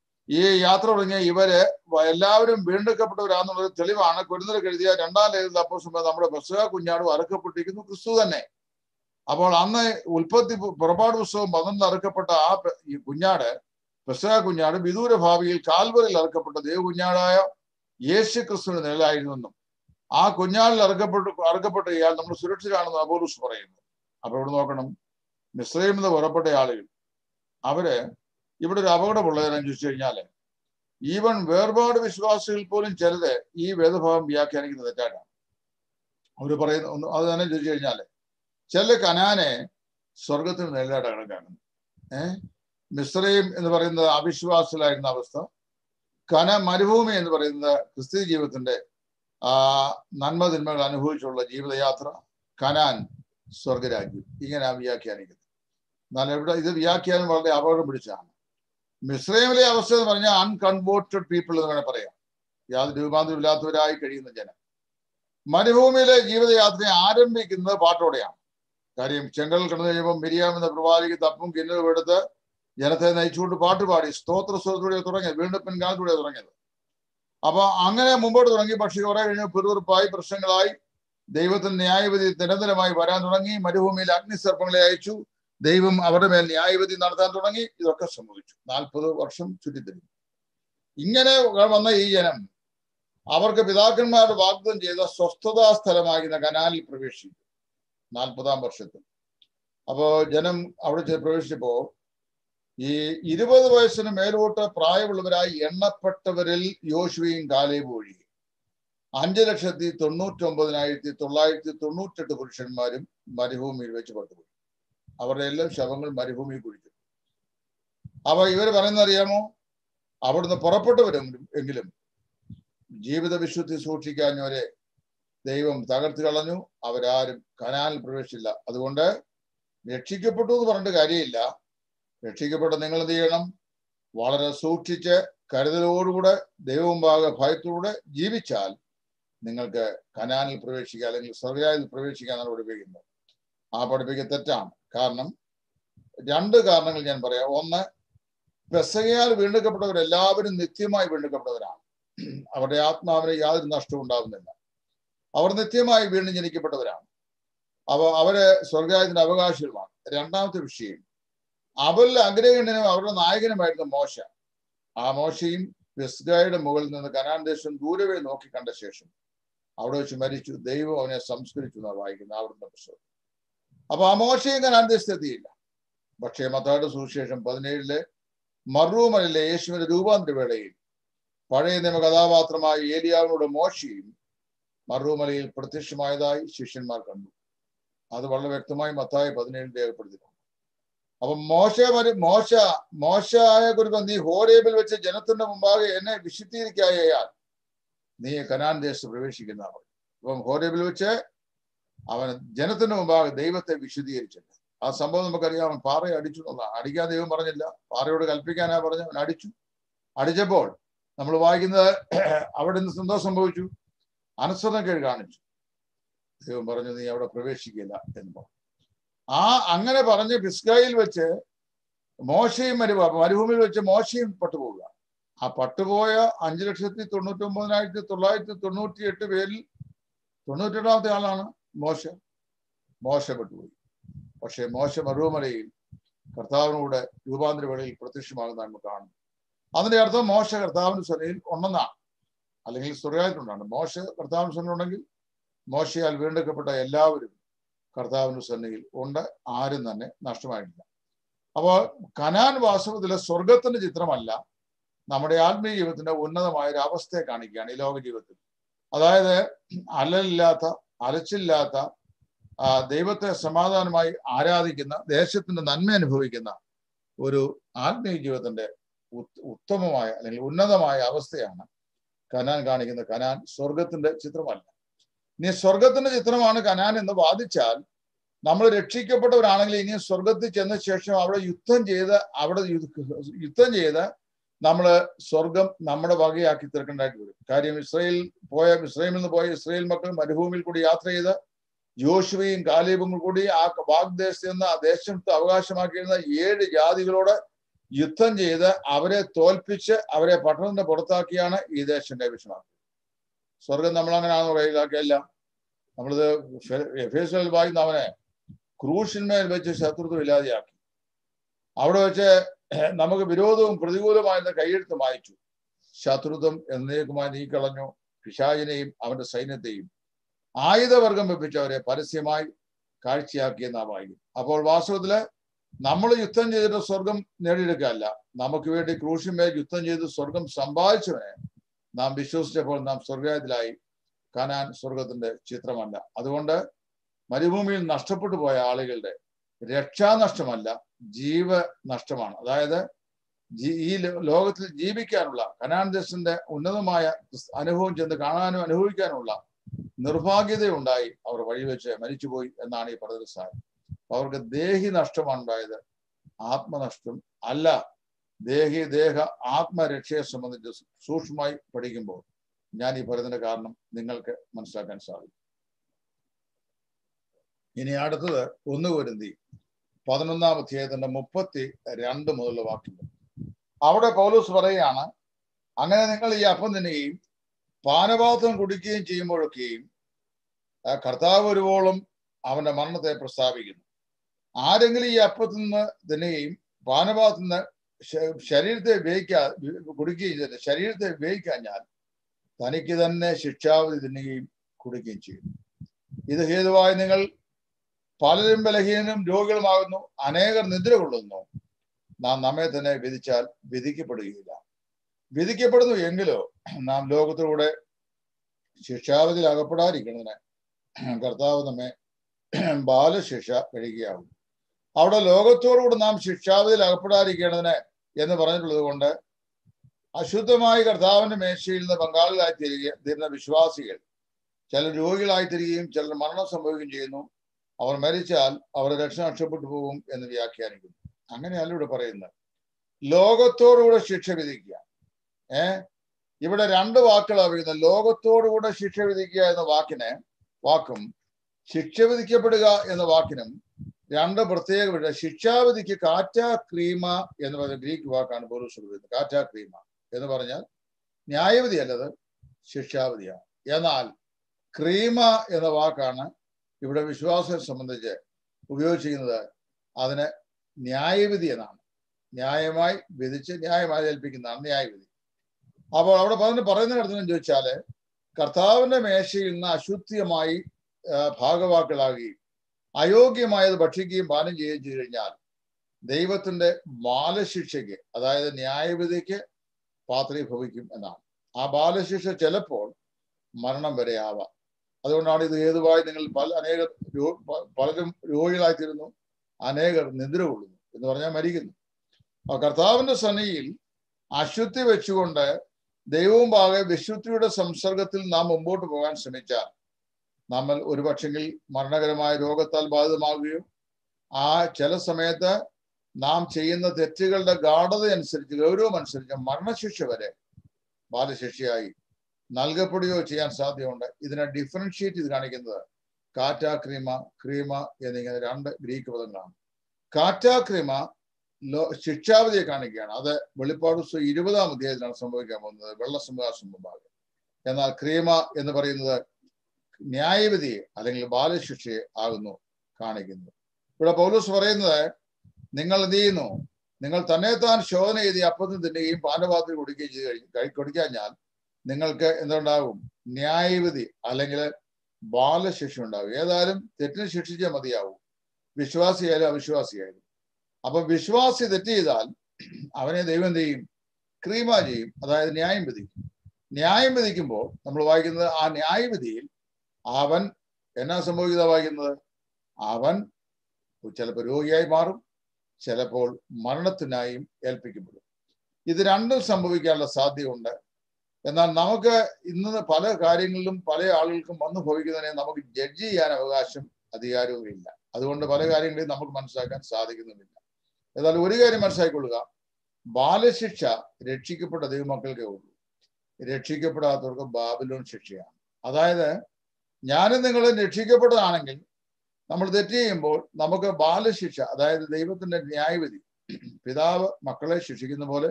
ഈ യാത്ര തുടങ്ങിയ ഇവര് എല്ലാവരും വീണ്ടെടുക്കപ്പെട്ടവരാന്നുള്ളത് തെളിവാണ് കുരുന്നൽ എഴുതിയ രണ്ടാം ലേഖനത്തിൽ അപ്പോൾ നമ്മുടെ പെസക കുഞ്ഞാടും അറുക്കപ്പെട്ടിരിക്കുന്നു ക്രിസ്തു തന്നെ അപ്പോൾ അന്ന് ഉൽപ്പത്തി പുറപ്പാട് പുസ്തകം പന്ത്രണ്ട് അറുക്കപ്പെട്ട ആ ഈ കുഞ്ഞാട് പെസക കുഞ്ഞാട് വിദൂര ഭാവിയിൽ കാൽവറിൽ അറുക്കപ്പെട്ട ദേവ കുഞ്ഞാടായ യേശു ക്രിസ്തുവിന്റെ നിഴലായിരുന്നെന്നും ആ കുഞ്ഞാടിൽ അറുക്കപ്പെട്ടു അറുക്കപ്പെട്ട ഇയാൾ നമ്മൾ സുരക്ഷിതരാണെന്ന് അബോലൂസ് പറയുന്നു അപ്പൊ ഇവിടെ നോക്കണം മിശ്രയിൽ നിന്ന് പുറപ്പെട്ട ആളുകൾ അവര് ഇവിടെ ഒരു അപകടമുള്ളതെന്നു ചോദിച്ചു കഴിഞ്ഞാല് ഈവൻ വേർപാട് വിശ്വാസികൾ പോലും ചിലര് ഈ വേദഭാഗം വ്യാഖ്യാനിക്കുന്നത് തെറ്റായിട്ടാണ് അവർ പറയുന്ന അത് തന്നെ ചോദിച്ചു കഴിഞ്ഞാല് ചില കനാനെ സ്വർഗത്തിന് നേരിടായിട്ട് കണക്കാക്കുന്നു ഏഹ് മിശ്രയും എന്ന് പറയുന്നത് അവിശ്വാസിലായിരുന്ന അവസ്ഥ കന മരുഭൂമി എന്ന് പറയുന്നത് ക്രിസ്ത്യ ജീവിതത്തിന്റെ ആ നന്മ തിന്മകൾ അനുഭവിച്ചുള്ള ജീവിതയാത്ര കനാൻ സ്വർഗരാജ്യം ഇങ്ങനെ വ്യാഖ്യാനിക്കുന്നത് എന്നാൽ ഇവിടെ ഇത് വ്യാഖ്യാനം വളരെ അപകടം പിടിച്ചതാണ് മിശ്രൈമിലെ അവസ്ഥ എന്ന് പറഞ്ഞാൽ അൺകൺവേർട്ടഡ് പീപ്പിൾ എന്ന് വേണേൽ പറയാം യാതൊരു രൂപാന്തരമില്ലാത്തവരായി കഴിയുന്ന ജനം മരുഭൂമിയിലെ ജീവിതയാത്ര ആരംഭിക്കുന്നത് പാട്ടോടെയാണ് കാര്യം ചെങ്കൽ കിടന്നു കഴിയുമ്പോൾ മിരിയാം എന്ന പ്രവാചകി തപ്പും കിന്നലും എടുത്ത് ജനത്തെ നയിച്ചുകൊണ്ട് പാട്ടുപാടി സ്തോത്ര സ്വരത്തോടെ തുടങ്ങിയത് വീണ്ടും പിൻകാലത്തൂടെ തുടങ്ങിയത് അപ്പൊ അങ്ങനെ മുമ്പോട്ട് തുടങ്ങി പക്ഷെ കുറെ കഴിഞ്ഞ് പിറുപിറുപ്പായി പ്രശ്നങ്ങളായി ദൈവത്തിന് ന്യായവിധി നിരന്തരമായി വരാൻ തുടങ്ങി മരുഭൂമിയിൽ അഗ്നിസർപ്പങ്ങളെ അയച്ചു ദൈവം അവരുടെ മേൽ ന്യായവിധി നടത്താൻ തുടങ്ങി ഇതൊക്കെ സംഭവിച്ചു നാൽപ്പത് വർഷം ചുറ്റിത്തിരിഞ്ഞു ഇങ്ങനെ വന്ന ഈ ജനം അവർക്ക് പിതാക്കന്മാർ വാഗ്ദം ചെയ്ത സ്വസ്ഥതാ സ്ഥലമാകുന്ന കനാലിൽ പ്രവേശിച്ചു നാൽപ്പതാം വർഷത്തിൽ അപ്പോ ജനം അവിടെ പ്രവേശിച്ചപ്പോ ഈ ഇരുപത് വയസ്സിന് മേലോട്ട് പ്രായമുള്ളവരായി എണ്ണപ്പെട്ടവരിൽ യോശുവയും കാലേബും ഒഴികെ അഞ്ചു ലക്ഷത്തി തൊണ്ണൂറ്റി ഒമ്പതിനായിരത്തി തൊള്ളായിരത്തി തൊണ്ണൂറ്റെട്ട് പുരുഷന്മാരും മരുഭൂമിയിൽ വെച്ച് പെട്ടുപോയി അവരുടെ എല്ലാം ശവങ്ങൾ മരുഭൂമിയിൽ കുഴിച്ചു അപ്പൊ ഇവർ പറയുന്നത് അറിയാമോ അവിടുന്ന് പുറപ്പെട്ടവരും എങ്കിലും ജീവിത വിശുദ്ധി സൂക്ഷിക്കാഞ്ഞവരെ ദൈവം തകർത്ത് കളഞ്ഞു അവരാരും കനാലിൽ പ്രവേശിച്ചില്ല അതുകൊണ്ട് രക്ഷിക്കപ്പെട്ടു എന്ന് പറഞ്ഞിട്ട് കാര്യമില്ല രക്ഷിക്കപ്പെട്ട നിങ്ങൾ എന്ത് ചെയ്യണം വളരെ സൂക്ഷിച്ച് കരുതലോടുകൂടെ ദൈവമുമ്പാകെ ഭയത്തോടെ ജീവിച്ചാൽ നിങ്ങൾക്ക് കനാനിൽ പ്രവേശിക്കുക അല്ലെങ്കിൽ സ്വർഗരാജിൽ പ്രവേശിക്കാനാണ് പഠിപ്പിക്കുന്നത് ആ പഠിപ്പിക്കുക തെറ്റാണ് കാരണം രണ്ട് കാരണങ്ങൾ ഞാൻ പറയാം ഒന്ന് പെസകയാൽ വീണ്ടെടുക്കപ്പെട്ടവരെല്ലാവരും നിത്യമായി വീണ്ടെടുക്കപ്പെട്ടവരാണ് അവരുടെ ആത്മാവിന് യാതൊരു നഷ്ടവും ഉണ്ടാകുന്നില്ല അവർ നിത്യമായി വീണ്ടും ജനിക്കപ്പെട്ടവരാണ് അവ അവര് സ്വർഗരാജ്യത്തിന്റെ അവകാശികളുമാണ് രണ്ടാമത്തെ വിഷയം അവരിൽ അഗ്രഗണ്യനും അവരുടെ നായകനുമായിരുന്നു മോശ ആ മോശയും പെസ്ഗായുടെ മുകളിൽ നിന്ന് കനാൻ ദേശം ദൂരവേ നോക്കി കണ്ട ശേഷം അവിടെ വെച്ച് മരിച്ചു ദൈവം അവനെ സംസ്കരിച്ചു എന്നാണ് വായിക്കുന്നത് അവിടുത്തെ പുസ്തകം അപ്പൊ ആ മോശയും കനാൻ ദേശത്തെത്തിയില്ല പക്ഷേ മത്താട് സുവിശേഷം പതിനേഴിലെ മറൂമലിലെ യേശുവിന്റെ രൂപാന്തര വേളയിൽ പഴയ നിയമ കഥാപാത്രമായ ഏലിയാവിനോട് മോശയും മറൂമലയിൽ പ്രത്യക്ഷമായതായി ശിഷ്യന്മാർ കണ്ടു അത് വളരെ വ്യക്തമായി മത്തായി പതിനേഴിൽ രേഖപ്പെടുത്തിയിട്ടുണ്ട് അപ്പൊ മോശ മോശ മോശയെ കുറിച്ച് നീ ഹോരേബിൽ വെച്ച് ജനത്തിന്റെ മുമ്പാകെ എന്നെ വിശുദ്ധീകരിക്കായാൽ നീ കനാൻ ദേശത്ത് പ്രവേശിക്കുന്ന അപ്പം ഹോരേബിൽ വെച്ച് അവൻ ജനത്തിന്റെ മുമ്പാകെ ദൈവത്തെ വിശുദ്ധീകരിച്ചില്ല ആ സംഭവം നമുക്കറിയാം അവൻ പാറയെ അടിച്ചു എന്നുള്ളതാണ് അടിക്കാൻ ദൈവം പറഞ്ഞില്ല പാറയോട് കൽപ്പിക്കാനാ പറഞ്ഞു അവൻ അടിച്ചു അടിച്ചപ്പോൾ നമ്മൾ വായിക്കുന്നത് അവിടെ നിന്ന് എന്തോ സംഭവിച്ചു അനുസരണക്കേട് കാണിച്ചു ദൈവം പറഞ്ഞു നീ അവിടെ പ്രവേശിക്കില്ല എന്ന് പറഞ്ഞു ആ അങ്ങനെ പറഞ്ഞ് പിസ്കായിൽ വെച്ച് മോശയും മരു മരുഭൂമിയിൽ വെച്ച് മോശയും പട്ടുപോവുക ആ പട്ടുപോയ അഞ്ചു ലക്ഷത്തി തൊണ്ണൂറ്റി ഒമ്പതിനായിരത്തി തൊള്ളായിരത്തി തൊണ്ണൂറ്റി എട്ട് പേരിൽ തൊണ്ണൂറ്റെട്ടാമത്തെ ആളാണ് മോശ മോശ പെട്ടുപോയി പക്ഷെ മോശ മരുഭമലയിൽ കർത്താവിനൂടെ രൂപാന്തര വേളയിൽ പ്രത്യക്ഷമാകുന്ന നമ്മൾ കാണുന്നു അതിന്റെ അർത്ഥം മോശ കർത്താവിന്റെ സനയിൽ ഉണ്ടെന്നാണ് അല്ലെങ്കിൽ സ്വർഗായിട്ടുണ്ടാണ് മോശ കർത്താവിന്റെ സന്നിലുണ്ടെങ്കിൽ മോശയാൽ വീണ്ടെടുക്കപ്പെട്ട എല്ലാവരും കർത്താവിന്റെ സന്നിധിയിൽ ഉണ്ട് ആരും തന്നെ നഷ്ടമായിട്ടില്ല അപ്പോൾ കനാൻ വാസ്തവത്തിലെ സ്വർഗത്തിന്റെ ചിത്രമല്ല നമ്മുടെ ആത്മീയ ജീവിതത്തിന്റെ ഉന്നതമായ ഒരു അവസ്ഥയെ കാണിക്കുകയാണ് ഈ ലോക ജീവിതത്തിൽ അതായത് അലലില്ലാത്ത അലച്ചില്ലാത്ത ആ, ദൈവത്തെ സമാധാനമായി ആരാധിക്കുന്ന ദേശത്തിന്റെ നന്മ അനുഭവിക്കുന്ന ഒരു ആത്മീയ ജീവിതത്തിന്റെ ഉത്- ഉത്തമമായ അല്ലെങ്കിൽ ഉന്നതമായ അവസ്ഥയാണ് കനാൻ കാണിക്കുന്ന കനാൻ സ്വർഗത്തിന്റെ ചിത്രമല്ല ഇനി സ്വർഗത്തിന്റെ ചിത്രമാണ് കനാൻ എന്ന് വാദിച്ചാൽ നമ്മൾ രക്ഷിക്കപ്പെട്ടവരാണെങ്കിൽ ഇനി സ്വർഗത്തിൽ ചെന്ന ശേഷം അവിടെ യുദ്ധം ചെയ്ത് അവിടെ യുദ്ധ- യുദ്ധം ചെയ്ത് നമ്മള് സ്വർഗം നമ്മുടെ വകയാക്കി തീർക്കേണ്ടതായിട്ട് വരും കാര്യം ഇസ്രയേൽ പോയ ഇസ്രയേലിൽ നിന്ന് പോയ ഇസ്രയേൽ മക്കൾ മരുഭൂമിയിൽ കൂടി യാത്ര ചെയ്ത് ജോഷുവയും കാലേബും കൂടി ആ വാഗ്ദേശത്ത് നിന്ന് ആ ദേശത്ത് അവകാശമാക്കിയിരുന്ന ഏഴ് ജാതികളോട് യുദ്ധം ചെയ്ത് അവരെ തോൽപ്പിച്ച് അവരെ പട്ടണത്തിന്റെ പുറത്താക്കിയാണ് ഈ ദേശം കൈവശമാക്കിയത് സ്വർഗം നമ്മൾ അങ്ങനെയാണെന്ന് കൈകാക്കിയല്ല നമ്മളിത് എഫേസിൽ വായിക്കുന്ന അവനെ ക്രൂശിന്മേൽ വെച്ച് ശത്രുത്വം ഇല്ലാതെയാക്കി അവിടെ വെച്ച് നമുക്ക് വിരോധവും പ്രതികൂലമായിരുന്ന കൈയെഴുത്ത് വായിച്ചു ശത്രുത്വം എന്നേക്കുമായി നീക്കളഞ്ഞു പിശാചിനെയും അവന്റെ സൈന്യത്തെയും ആയുധവർഗം വെപ്പിച്ചവരെ പരസ്യമായി കാഴ്ചയാക്കിയ നാം വായിക്കും അപ്പോൾ വാസ്തവത്തില് നമ്മൾ യുദ്ധം ചെയ്തിട്ട് സ്വർഗം നേടിയെടുക്കുകയല്ല നമുക്ക് വേണ്ടി ക്രൂശിന്മേൽ യുദ്ധം ചെയ്ത് സ്വർഗം സമ്പാദിച്ചവനെ നാം വിശ്വസിച്ചപ്പോൾ നാം സ്വർഗത്തിലായി കാണാൻ സ്വർഗത്തിന്റെ ചിത്രമല്ല അതുകൊണ്ട് മരുഭൂമിയിൽ നഷ്ടപ്പെട്ടു പോയ ആളുകളുടെ രക്ഷാനഷ്ടമല്ല ജീവ നഷ്ടമാണ് അതായത് ജീ- ഈ ലോ- ലോകത്തിൽ ജീവിക്കാനുള്ള കനാൻ ദേശത്തിന്റെ ഉന്നതമായ അനുഭവം ചെന്ന് കാണാനും അനുഭവിക്കാനുള്ള നിർഭാഗ്യതയുണ്ടായി അവർ വഴിവെച്ച് മരിച്ചുപോയി എന്നാണ് ഈ പറഞ്ഞത് സാരം അവർക്ക് ദേഹി നഷ്ടമാണ് ഉണ്ടായത് ആത്മനഷ്ടം അല്ല ദേഹി ദേഹ ആത്മരക്ഷയെ സംബന്ധിച്ച് സൂക്ഷ്മമായി പഠിക്കുമ്പോൾ ഞാൻ ഈ പറയുന്നതിന്റെ കാരണം നിങ്ങൾക്ക് മനസ്സിലാക്കാൻ സാധിക്കും ഇനി അടുത്തത് ഒന്ന് പൊരുന്തി പതിനൊന്നാം അധ്യായത്തിന്റെ മുപ്പത്തി രണ്ട് മുതലുള്ള വാക്യങ്ങൾ അവിടെ പൗലൂസ് പറയുകയാണ് അങ്ങനെ നിങ്ങൾ ഈ അപ്പം തിന്നുകയും പാനപാത്രം കുടിക്കുകയും ചെയ്യുമ്പോഴൊക്കെയും ആ കർത്താവ് വരുവോളം അവന്റെ മരണത്തെ പ്രസ്താവിക്കുന്നു ആരെങ്കിലും ഈ അപ്പത്തിൽ നിന്ന് തിന്നുകയും പാനപാത്രത്തിൽ നിന്ന് ശ- ശരീരത്തെ ഉപയോഗിക്കാ കുടിക്കുകയും ചെയ്തിട്ട് ശരീരത്തെ ഉപയോഗിക്കാഞ്ഞാൽ തനിക്ക് തന്നെ ശിക്ഷാവധി തിന്നുകയും കുടിക്കുകയും ചെയ്യും ഇത് ഹേതുവായി നിങ്ങൾ പലരും ബലഹീനനും രോഗികളുമാകുന്നു അനേകർ നിദ്ര കൊള്ളുന്നു നാം നമ്മെ തന്നെ വിധിച്ചാൽ വിധിക്കപ്പെടുകയില്ല വിധിക്കപ്പെടുന്നു എങ്കിലോ നാം ലോകത്തിലൂടെ ശിക്ഷാവധിയിൽ അകപ്പെടാതിരിക്കുന്നതിന് കർത്താവ് നമ്മെ ബാലശിക്ഷ കഴിയുകയാകും അവിടെ ലോകത്തോടുകൂടി നാം ശിക്ഷാവധിയിൽ അകപ്പെടാതിരിക്കേണ്ടതിന് എന്ന് പറഞ്ഞിട്ടുള്ളത് കൊണ്ട് അശുദ്ധമായി കർത്താവിന്റെ മേശയിൽ നിന്ന് പങ്കാളികളായി തീരുക തീരുന്ന വിശ്വാസികൾ ചിലർ രോഗികളായി തീരുകയും ചിലർ മരണം സംഭവിക്കുകയും ചെയ്യുന്നു അവർ മരിച്ചാൽ അവർ രക്ഷ നഷ്ടപ്പെട്ടു പോകും എന്ന് വ്യാഖ്യാനിക്കുന്നു അങ്ങനെയല്ല ഇവിടെ പറയുന്നത് ലോകത്തോടുകൂടെ ശിക്ഷ വിധിക്കുക ഏ ഇവിടെ രണ്ട് വാക്കുകളാണ് പറയുന്നത് ലോകത്തോടുകൂടെ ശിക്ഷ വിധിക്കുക എന്ന വാക്കിന് വാക്കും ശിക്ഷ വിധിക്കപ്പെടുക എന്ന വാക്കിനും രണ്ട് പ്രത്യേക വിധ ശിക്ഷാവിധിക്ക് കാറ്റ ക്രീമ എന്ന് പറയുന്ന ഗ്രീക്ക് വാക്കാണ് പോലീസ് ഉപയോഗിക്കുന്നത് കാറ്റ ക്രീമ എന്ന് പറഞ്ഞാൽ ന്യായവിധി അല്ലത് ശിക്ഷാവിധിയാണ് എന്നാൽ ക്രീമ എന്ന വാക്കാണ് ഇവിടെ വിശ്വാസത്തെ സംബന്ധിച്ച് ഉപയോഗിച്ചിരിക്കുന്നത് അതിന് ന്യായവിധി എന്നാണ് ന്യായമായി വിധിച്ച് ന്യായമായി ഏൽപ്പിക്കുന്നതാണ് ന്യായവിധി അപ്പോൾ അവിടെ പറഞ്ഞ് പറയുന്ന അർത്ഥം ചോദിച്ചാല് കർത്താവിന്റെ മേശയിൽ നിന്ന് അശുദ്ധിയമായി ആ, ഭാഗവാക്കുകളാകുകയും അയോഗ്യമായത് ഭക്ഷിക്കുകയും പാനം ചെയ്യുകയും ചെയ്തു കഴിഞ്ഞാൽ ദൈവത്തിന്റെ ബാലശിക്ഷയ്ക്ക് അതായത് ന്യായവിധിക്ക് പാത്രീഭവിക്കും എന്നാണ് ആ ബാലശിക്ഷ ചിലപ്പോൾ മരണം വരെ ആവാം അതുകൊണ്ടാണ് ഇത് ഹേതുവായി നിങ്ങൾ പല അനേകർ രോ- പ- പലരും രോഗികളായിത്തീരുന്നു അനേകർ നിദ്ര കൊള്ളുന്നു എന്ന് പറഞ്ഞാൽ മരിക്കുന്നു ആ കർത്താവിന്റെ സന്നിയിൽ അശുദ്ധി വെച്ചുകൊണ്ട് ദൈവവും പാകെ വിശുദ്ധിയുടെ സംസർഗത്തിൽ നാം മുമ്പോട്ട് പോകാൻ ശ്രമിച്ചാൽ നമ്മൾ ഒരു പക്ഷെങ്കിൽ മരണകരമായ രോഗത്താൽ ബാധിതമാകുകയോ ആ ചില സമയത്ത് നാം ചെയ്യുന്ന തെറ്റുകളുടെ ഗാഠത അനുസരിച്ച് ഗൗരവം അനുസരിച്ച് മരണശിക്ഷ വരെ ബാലശിക്ഷയായി നൽകപ്പെടുകയോ ചെയ്യാൻ സാധ്യതയുണ്ട് ഇതിനെ ഡിഫറൻഷിയേറ്റ് ചെയ്ത് കാണിക്കുന്നത് കാറ്റ ക്രീമ ക്രീമ എന്നിങ്ങനെ രണ്ട് ഗ്രീക്ക് പദങ്ങളാണ് കാറ്റ ക്രീമ ലോ ശിക്ഷാവിധിയെ കാണിക്കുകയാണ് അത് വെളിപ്പാട് പുസ്തകം ഇരുപതാം അധ്യായത്തിലാണ് സംഭവിക്കാൻ പോകുന്നത് വെള്ളസംഹാസം മുമ്പാകെ എന്നാൽ ക്രീമ എന്ന് പറയുന്നത് ന്യായവിധിയെ അല്ലെങ്കിൽ ബാലശിക്ഷയെ ആകുന്നു കാണിക്കുന്നത് ഇവിടെ പൗലൂസ് പറയുന്നത് നിങ്ങൾ എന്ത് ചെയ്യുന്നു നിങ്ങൾ തന്നെ താൻ ശോധന ചെയ്ത് ഈ അപ്പത്തിൽ തിന്നുകയും പാനപാത്രം കുടിക്കുകയും ചെയ്ത് കഴിഞ്ഞ് കഴി കുടിക്കാഞ്ഞാൽ നിങ്ങൾക്ക് എന്തുണ്ടാകും ന്യായവിധി അല്ലെങ്കിൽ ബാലശിക്ഷ ഉണ്ടാകും ഏതായാലും തെറ്റിന് ശിക്ഷിച്ചേ മതിയാവും വിശ്വാസിയായാലും അവിശ്വാസിയായാലും അപ്പൊ വിശ്വാസി തെറ്റ് ചെയ്താൽ അവനെ ദൈവം എന്ത് ചെയ്യും ക്രീമ ചെയ്യും അതായത് ന്യായം വിധിക്കും ന്യായം വിധിക്കുമ്പോൾ നമ്മൾ വായിക്കുന്നത് ആ ന്യായവിധിയിൽ അവൻ എന്നാ സംഭവിക്കുന്ന വായിക്കുന്നത് അവൻ ചിലപ്പോൾ രോഗിയായി മാറും ചിലപ്പോൾ മരണത്തിനായും ഏൽപ്പിക്കപ്പെടും ഇത് രണ്ടും സംഭവിക്കാനുള്ള സാധ്യതയുണ്ട് എന്നാൽ നമുക്ക് ഇന്ന് പല കാര്യങ്ങളിലും പല ആളുകൾക്കും വന്നു ഭവിക്കുന്നതിനെ നമുക്ക് ജഡ്ജ് ചെയ്യാൻ അവകാശം അധികാരവും ഇല്ല അതുകൊണ്ട് പല കാര്യങ്ങളെയും നമുക്ക് മനസ്സിലാക്കാൻ സാധിക്കുന്നുമില്ല എന്നാൽ ഒരു കാര്യം മനസ്സിലാക്കിക്കൊള്ളുക ബാലശിക്ഷ രക്ഷിക്കപ്പെട്ട ദൈവമക്കൾക്കേ ഉള്ളൂ രക്ഷിക്കപ്പെടാത്തവർക്ക് ബാബിലോൺ ശിക്ഷയാണ് അതായത് ഞാനും നിങ്ങളും രക്ഷിക്കപ്പെട്ടതാണെങ്കിൽ നമ്മൾ തെറ്റ് ചെയ്യുമ്പോൾ നമുക്ക് ബാലശിക്ഷ അതായത് ദൈവത്തിന്റെ ന്യായവിധി പിതാവ് മക്കളെ ശിക്ഷിക്കുന്ന പോലെ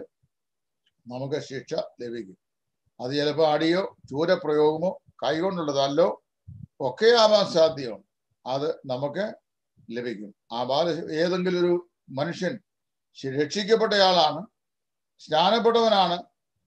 നമുക്ക് ശിക്ഷ ലഭിക്കും അത് ചിലപ്പോൾ അടിയോ ചൂരപ്രയോഗമോ കൈകൊണ്ടുള്ളതല്ലോ ഒക്കെ ആവാൻ സാധ്യതയുണ്ട് അത് നമുക്ക് ലഭിക്കും ആ ബാല ഏതെങ്കിലും ഒരു മനുഷ്യൻ രക്ഷിക്കപ്പെട്ടയാളാണ് സ്നാനപ്പെട്ടവനാണ്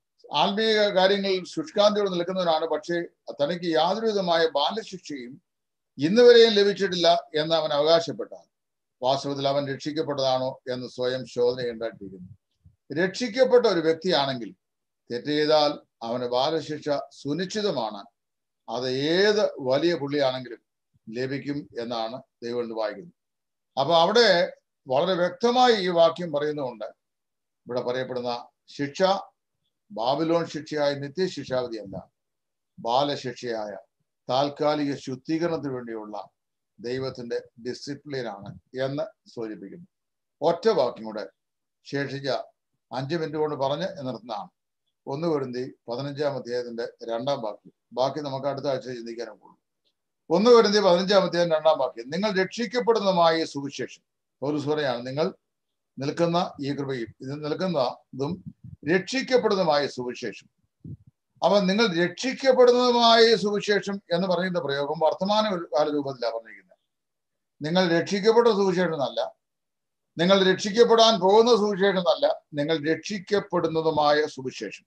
ആത്മീയ കാര്യങ്ങളിൽ ശുഷ്കാന്തിയോട് നിൽക്കുന്നവനാണ് പക്ഷേ തനിക്ക് യാതൊരു വിധമായ ബാലശിക്ഷയും ഇന്ന് വരെയും ലഭിച്ചിട്ടില്ല എന്ന് അവൻ അവകാശപ്പെട്ടാൽ വാസ്തവത്തിൽ അവൻ രക്ഷിക്കപ്പെട്ടതാണോ എന്ന് സ്വയം ശോധന ഉണ്ടായിട്ടിരിക്കുന്നു രക്ഷിക്കപ്പെട്ട ഒരു വ്യക്തിയാണെങ്കിൽ തെറ്റ് ചെയ്താൽ അവന് ബാലശിക്ഷ സുനിശ്ചിതമാണ് അത് ഏത് വലിയ പുള്ളിയാണെങ്കിലും ലഭിക്കും എന്നാണ് ദൈവം വായിക്കുന്നത് അപ്പൊ അവിടെ വളരെ വ്യക്തമായി ഈ വാക്യം പറയുന്നുണ്ട് ഇവിടെ പറയപ്പെടുന്ന ശിക്ഷ ബാബിലോൺ ശിക്ഷയായ നിത്യശിക്ഷാവധിയല്ല ബാലശിക്ഷയായ താൽക്കാലിക ശുദ്ധീകരണത്തിന് വേണ്ടിയുള്ള ദൈവത്തിന്റെ ഡിസിപ്ലിനാണ് എന്ന് സൂചിപ്പിക്കുന്നു ഒറ്റ വാക്യം കൂടെ ശേഷിച്ച അഞ്ച് മിനിറ്റ് കൊണ്ട് പറഞ്ഞ് നിർത്തുന്നതാണ് ഒന്ന് വരുന്തി പതിനഞ്ചാം അധ്യായത്തിന്റെ രണ്ടാം വാക്യം ബാക്കി നമുക്ക് അടുത്ത ആഴ്ച ചിന്തിക്കാനൊക്കെ ഒന്ന് വരുന്തി പതിനഞ്ചാം അധ്യായം രണ്ടാം വാക്യം നിങ്ങൾ രക്ഷിക്കപ്പെടുന്നതുമായ സുവിശേഷം പൗരസ് പറയാണ് നിങ്ങൾ നിൽക്കുന്ന ഈ കൃപയും ഇത് നിൽക്കുന്നതും രക്ഷിക്കപ്പെടുന്നതുമായ സുവിശേഷം അപ്പൊ നിങ്ങൾ രക്ഷിക്കപ്പെടുന്നതുമായ സുവിശേഷം എന്ന് പറയുന്ന പ്രയോഗം വർത്തമാന കാല രൂപത്തിലാണ് പറഞ്ഞിരിക്കുന്നത് നിങ്ങൾ രക്ഷിക്കപ്പെട്ട സുവിശേഷം എന്നല്ല നിങ്ങൾ രക്ഷിക്കപ്പെടാൻ പോകുന്ന സുവിശേഷം എന്നല്ല നിങ്ങൾ രക്ഷിക്കപ്പെടുന്നതുമായ സുവിശേഷം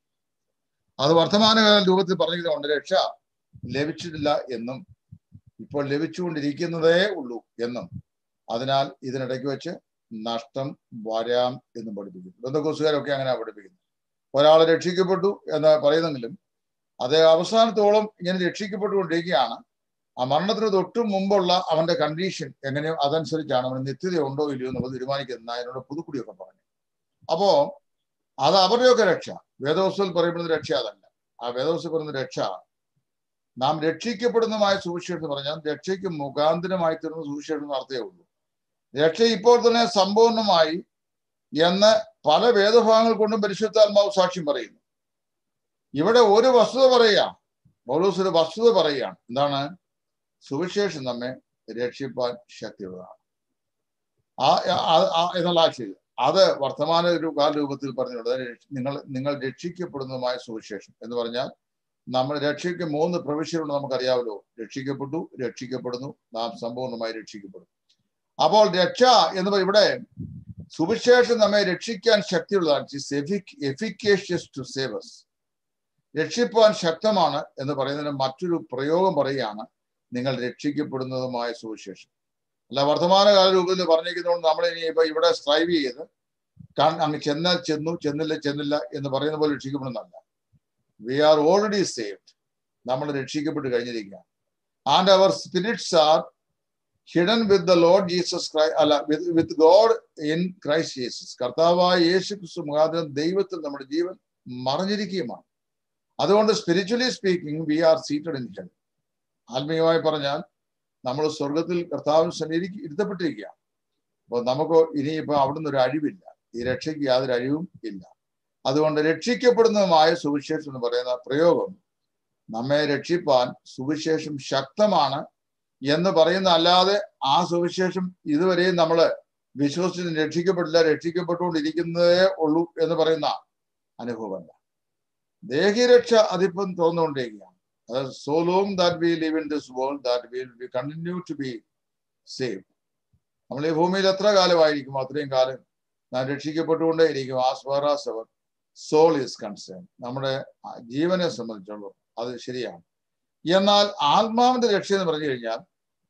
അത് വർത്തമാനകാല രൂപത്തിൽ പറഞ്ഞിട്ടുണ്ട് രക്ഷ ലഭിച്ചിട്ടില്ല എന്നും ഇപ്പോൾ ലഭിച്ചുകൊണ്ടിരിക്കുന്നതേ ഉള്ളൂ എന്നും അതിനാൽ ഇതിനിടയ്ക്ക് വെച്ച് നഷ്ടം വരാം എന്നും പഠിപ്പിക്കുന്നു ബന്ധുക്കോസുകാരൊക്കെ അങ്ങനെ പഠിപ്പിക്കുന്നു ഒരാൾ രക്ഷിക്കപ്പെട്ടു എന്ന് പറയുന്നെങ്കിലും അത് അവസാനത്തോളം ഇങ്ങനെ രക്ഷിക്കപ്പെട്ടുകൊണ്ടിരിക്കുകയാണ് ആ മരണത്തിന് തൊട്ടു മുമ്പുള്ള അവന്റെ കണ്ടീഷൻ എങ്ങനെയോ അതനുസരിച്ചാണ് അവന് നിത്യത ഉണ്ടോ ഇല്ലയോ എന്നുള്ളത് തീരുമാനിക്കുന്ന അതിനോട് പുതുക്കുടിയൊക്കെ പറഞ്ഞു അപ്പോ അത് അവരുടെയൊക്കെ രക്ഷ വേദവസ്തുവിൽ പറയപ്പെടുന്ന രക്ഷ അതല്ല ആ വേദവസ്തു പറയുന്ന രക്ഷ നാം രക്ഷിക്കപ്പെടുന്നതുമായ സുവിശേഷം എന്ന് പറഞ്ഞാൽ രക്ഷയ്ക്ക് മുഖാന്തരമായി തീർന്ന സുവിശേഷം നടത്തേ ഉള്ളൂ രക്ഷ ഇപ്പോൾ തന്നെ സമ്പൂർണമായി എന്ന് പല വേദഭാഗങ്ങൾ കൊണ്ടും പരിശുദ്ധാത്മാവ് സാക്ഷ്യം പറയുന്നു ഇവിടെ ഒരു വസ്തുത പറയുക പൗലോസ് ഒരു വസ്തുത പറയുകയാണ് എന്താണ് സുവിശേഷം നമ്മെ രക്ഷിപ്പാൻ ശക്തിയുള്ളതാണ് ആ എന്നുള്ള ആശയം അത് വർത്തമാന ഒരു കാലരൂപത്തിൽ പറഞ്ഞിട്ടുണ്ട് നിങ്ങൾ നിങ്ങൾ രക്ഷിക്കപ്പെടുന്നതുമായ സുവിശേഷം എന്ന് പറഞ്ഞാൽ നമ്മൾ രക്ഷയ്ക്ക് മൂന്ന് പ്രവിശ്യകളുണ്ട് നമുക്കറിയാമല്ലോ രക്ഷിക്കപ്പെട്ടു രക്ഷിക്കപ്പെടുന്നു നാം സമ്പൂർണ്ണമായി രക്ഷിക്കപ്പെടും അപ്പോൾ രക്ഷ എന്ന് ഇവിടെ സുവിശേഷം നമ്മെ രക്ഷിക്കാൻ ശക്തിയുള്ളതാണ് എഫിക്കേഷ്യസ് ടു സേവസ് രക്ഷിപ്പാൻ ശക്തമാണ് എന്ന് പറയുന്നതിന് മറ്റൊരു പ്രയോഗം പറയുകയാണ് നിങ്ങൾ രക്ഷിക്കപ്പെടുന്നതുമായ സുവിശേഷം അല്ല വർത്തമാനകാല രൂപത്തിൽ പറഞ്ഞിരിക്കുന്നതുകൊണ്ട് നമ്മൾ ഇനി ഇപ്പൊ ഇവിടെ സ്ട്രൈവ് ചെയ്ത് അങ്ങ് ചെന്നാൽ ചെന്നു ചെന്നില്ല ചെന്നില്ല എന്ന് പറയുന്ന പോലെ രക്ഷിക്കപ്പെടുന്നതല്ല വി ആർ ഓൾറെഡി സേവ്ഡ് നമ്മൾ രക്ഷിക്കപ്പെട്ട് കഴിഞ്ഞിരിക്കുകയാണ് and our spirits are hidden with the Lord Jesus Christ അല്ല with with God in Christ Jesus കർത്താവായ യേശു ക്രിസ്തു മുഖാന്തരം ദൈവത്തിൽ നമ്മുടെ ജീവൻ മറഞ്ഞിരിക്കുകയുമാണ് അതുകൊണ്ട് spiritually speaking we are seated in head ആത്മീയമായി പറഞ്ഞാൽ നമ്മൾ സ്വർഗത്തിൽ കർത്താവിന് സമീപിക്ക് ഇരുത്തപ്പെട്ടിരിക്കുകയാണ് അപ്പോൾ നമുക്ക് ഇനിയിപ്പോൾ അവിടുന്ന് ഒരു അഴിവില്ല ഈ രക്ഷയ്ക്ക് യാതൊരു അഴിവും ഇല്ല അതുകൊണ്ട് രക്ഷിക്കപ്പെടുന്നതുമായ സുവിശേഷം എന്ന് പറയുന്ന പ്രയോഗം നമ്മെ രക്ഷിപ്പാൻ സുവിശേഷം ശക്തമാണ് എന്ന് പറയുന്ന അല്ലാതെ ആ സുവിശേഷം ഇതുവരെയും നമ്മൾ വിശ്വസിച്ച് രക്ഷിക്കപ്പെട്ടില്ല രക്ഷിക്കപ്പെട്ടുകൊണ്ടിരിക്കുന്നതേ ഉള്ളൂ എന്ന് പറയുന്ന അനുഭവമല്ല ദേഹീരക്ഷ അതിപ്പം തോന്നുകൊണ്ടിരിക്കുകയാണ് അത് so long that we live in this world that will be continue to be save നമ്മൾ ഈ ഭൂമിയിൽ എത്ര കാലമായിരിക്കും അത്രയും കാലം നാം രക്ഷിക്കപ്പെട്ടുകൊണ്ടേയിരിക്കും as far as our soul is concern നമ്മുടെ ജീവനെ സംബന്ധിച്ചുള്ളൂ അത് ശരിയാണ് എന്നാൽ ആത്മാവിന്റെ രക്ഷ എന്ന് പറഞ്ഞു കഴിഞ്ഞാൽ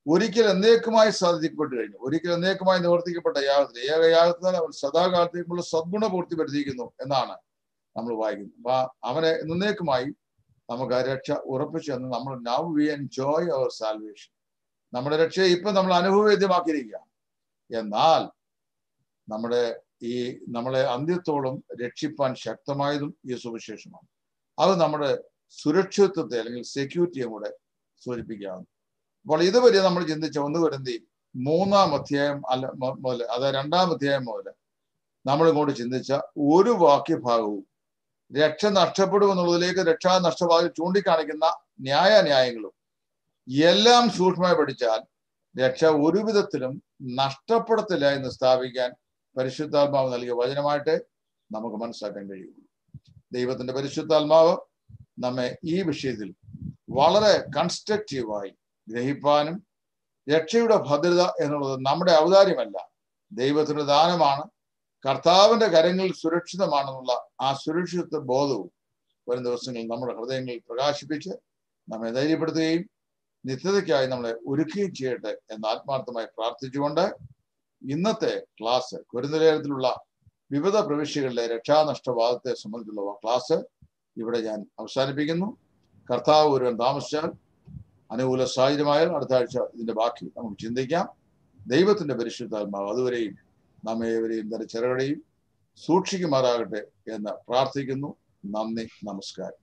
ഒരിക്കൽ എന്നേക്കുമായി സാധിക്കപ്പെട്ടു കഴിഞ്ഞു ഒരിക്കൽ എന്നേക്കുമായി നിവർത്തിക്കപ്പെട്ട യാഗത്തിൽ ഏക യാഗത്തിനാൽ അവൻ സദാകാലത്തേക്കുള്ള സദ്ഗുണപൂർത്തി വരുത്തിയിരിക്കുന്നു എന്നാണ് നമ്മൾ വായിക്കുന്നത് അപ്പൊ അവനെ എന്നേക്കുമായി നമുക്ക് ആ രക്ഷ ഉറപ്പിച്ചു എന്ന് നമ്മൾ now we enjoy our salvation നമ്മുടെ രക്ഷയെ ഇപ്പൊ നമ്മൾ അനുഭവവേദ്യമാക്കിയിരിക്കുക എന്നാൽ നമ്മുടെ ഈ നമ്മളെ അന്ത്യത്തോളം രക്ഷിപ്പാൻ ശക്തമായതും ഈ സുവിശേഷമാണ് അത് നമ്മുടെ സുരക്ഷിതത്വത്തെ അല്ലെങ്കിൽ സെക്യൂരിറ്റിയും കൂടെ സൂചിപ്പിക്കുകയാണ് അപ്പോൾ ഇതുവരെ നമ്മൾ ചിന്തിച്ച ഒന്ന് വരുന്തി മൂന്നാം അധ്യായം അല്ല മുതൽ അതായത് രണ്ടാം അധ്യായം മുതൽ നമ്മൾ ഇങ്ങോട്ട് ചിന്തിച്ച ഒരു വാക്യഭാഗവും രക്ഷ നഷ്ടപ്പെടുമെന്നുള്ളതിലേക്ക് രക്ഷാ നഷ്ടഭാഗം ചൂണ്ടിക്കാണിക്കുന്ന ന്യായ ന്യായങ്ങളും എല്ലാം സൂക്ഷ്മമായി പഠിച്ചാൽ രക്ഷ ഒരു വിധത്തിലും നഷ്ടപ്പെടത്തില്ല എന്ന് സ്ഥാപിക്കാൻ പരിശുദ്ധാത്മാവ് നൽകിയ വചനമായിട്ട് നമുക്ക് മനസ്സിലാക്കാൻ കഴിയുള്ളൂ ദൈവത്തിന്റെ പരിശുദ്ധാത്മാവ് നമ്മെ ഈ വിഷയത്തിൽ വളരെ കൺസ്ട്രക്റ്റീവായി ഗ്രഹിപ്പാനും രക്ഷയുടെ ഭദ്രത എന്നുള്ളത് നമ്മുടെ ഔദാര്യമല്ല ദൈവത്തിന്റെ ദാനമാണ് കർത്താവിന്റെ കരങ്ങളിൽ സുരക്ഷിതമാണെന്നുള്ള ആ സുരക്ഷിത ബോധവും വരും ദിവസങ്ങളിൽ നമ്മുടെ ഹൃദയങ്ങളിൽ പ്രകാശിപ്പിച്ച് നമ്മെ ധൈര്യപ്പെടുത്തുകയും നിത്യതയ്ക്കായി നമ്മളെ ഒരുക്കുകയും ചെയ്യട്ടെ എന്ന് ആത്മാർത്ഥമായി പ്രാർത്ഥിച്ചുകൊണ്ട് ഇന്നത്തെ ക്ലാസ് കുരുനിലയത്തിലുള്ള വിവിധ പ്രവിശ്യകളിലെ രക്ഷാനഷ്ടവാദത്തെ സംബന്ധിച്ചുള്ള ക്ലാസ് ഇവിടെ ഞാൻ അവസാനിപ്പിക്കുന്നു കർത്താവ് ഒരുവൻ താമസിച്ചാൽ അനുകൂല സാഹചര്യമായാൽ അടുത്ത ആഴ്ച ഇതിന്റെ ബാക്കി നമുക്ക് ചിന്തിക്കാം ദൈവത്തിന്റെ പരിശുദ്ധാത്മാവ് അതുവരെയും നമ്മെ ഇവരെയും തന്റെ ചെറുകടയും സൂക്ഷിക്കുമാറാകട്ടെ എന്ന് പ്രാർത്ഥിക്കുന്നു നന്ദി നമസ്കാരം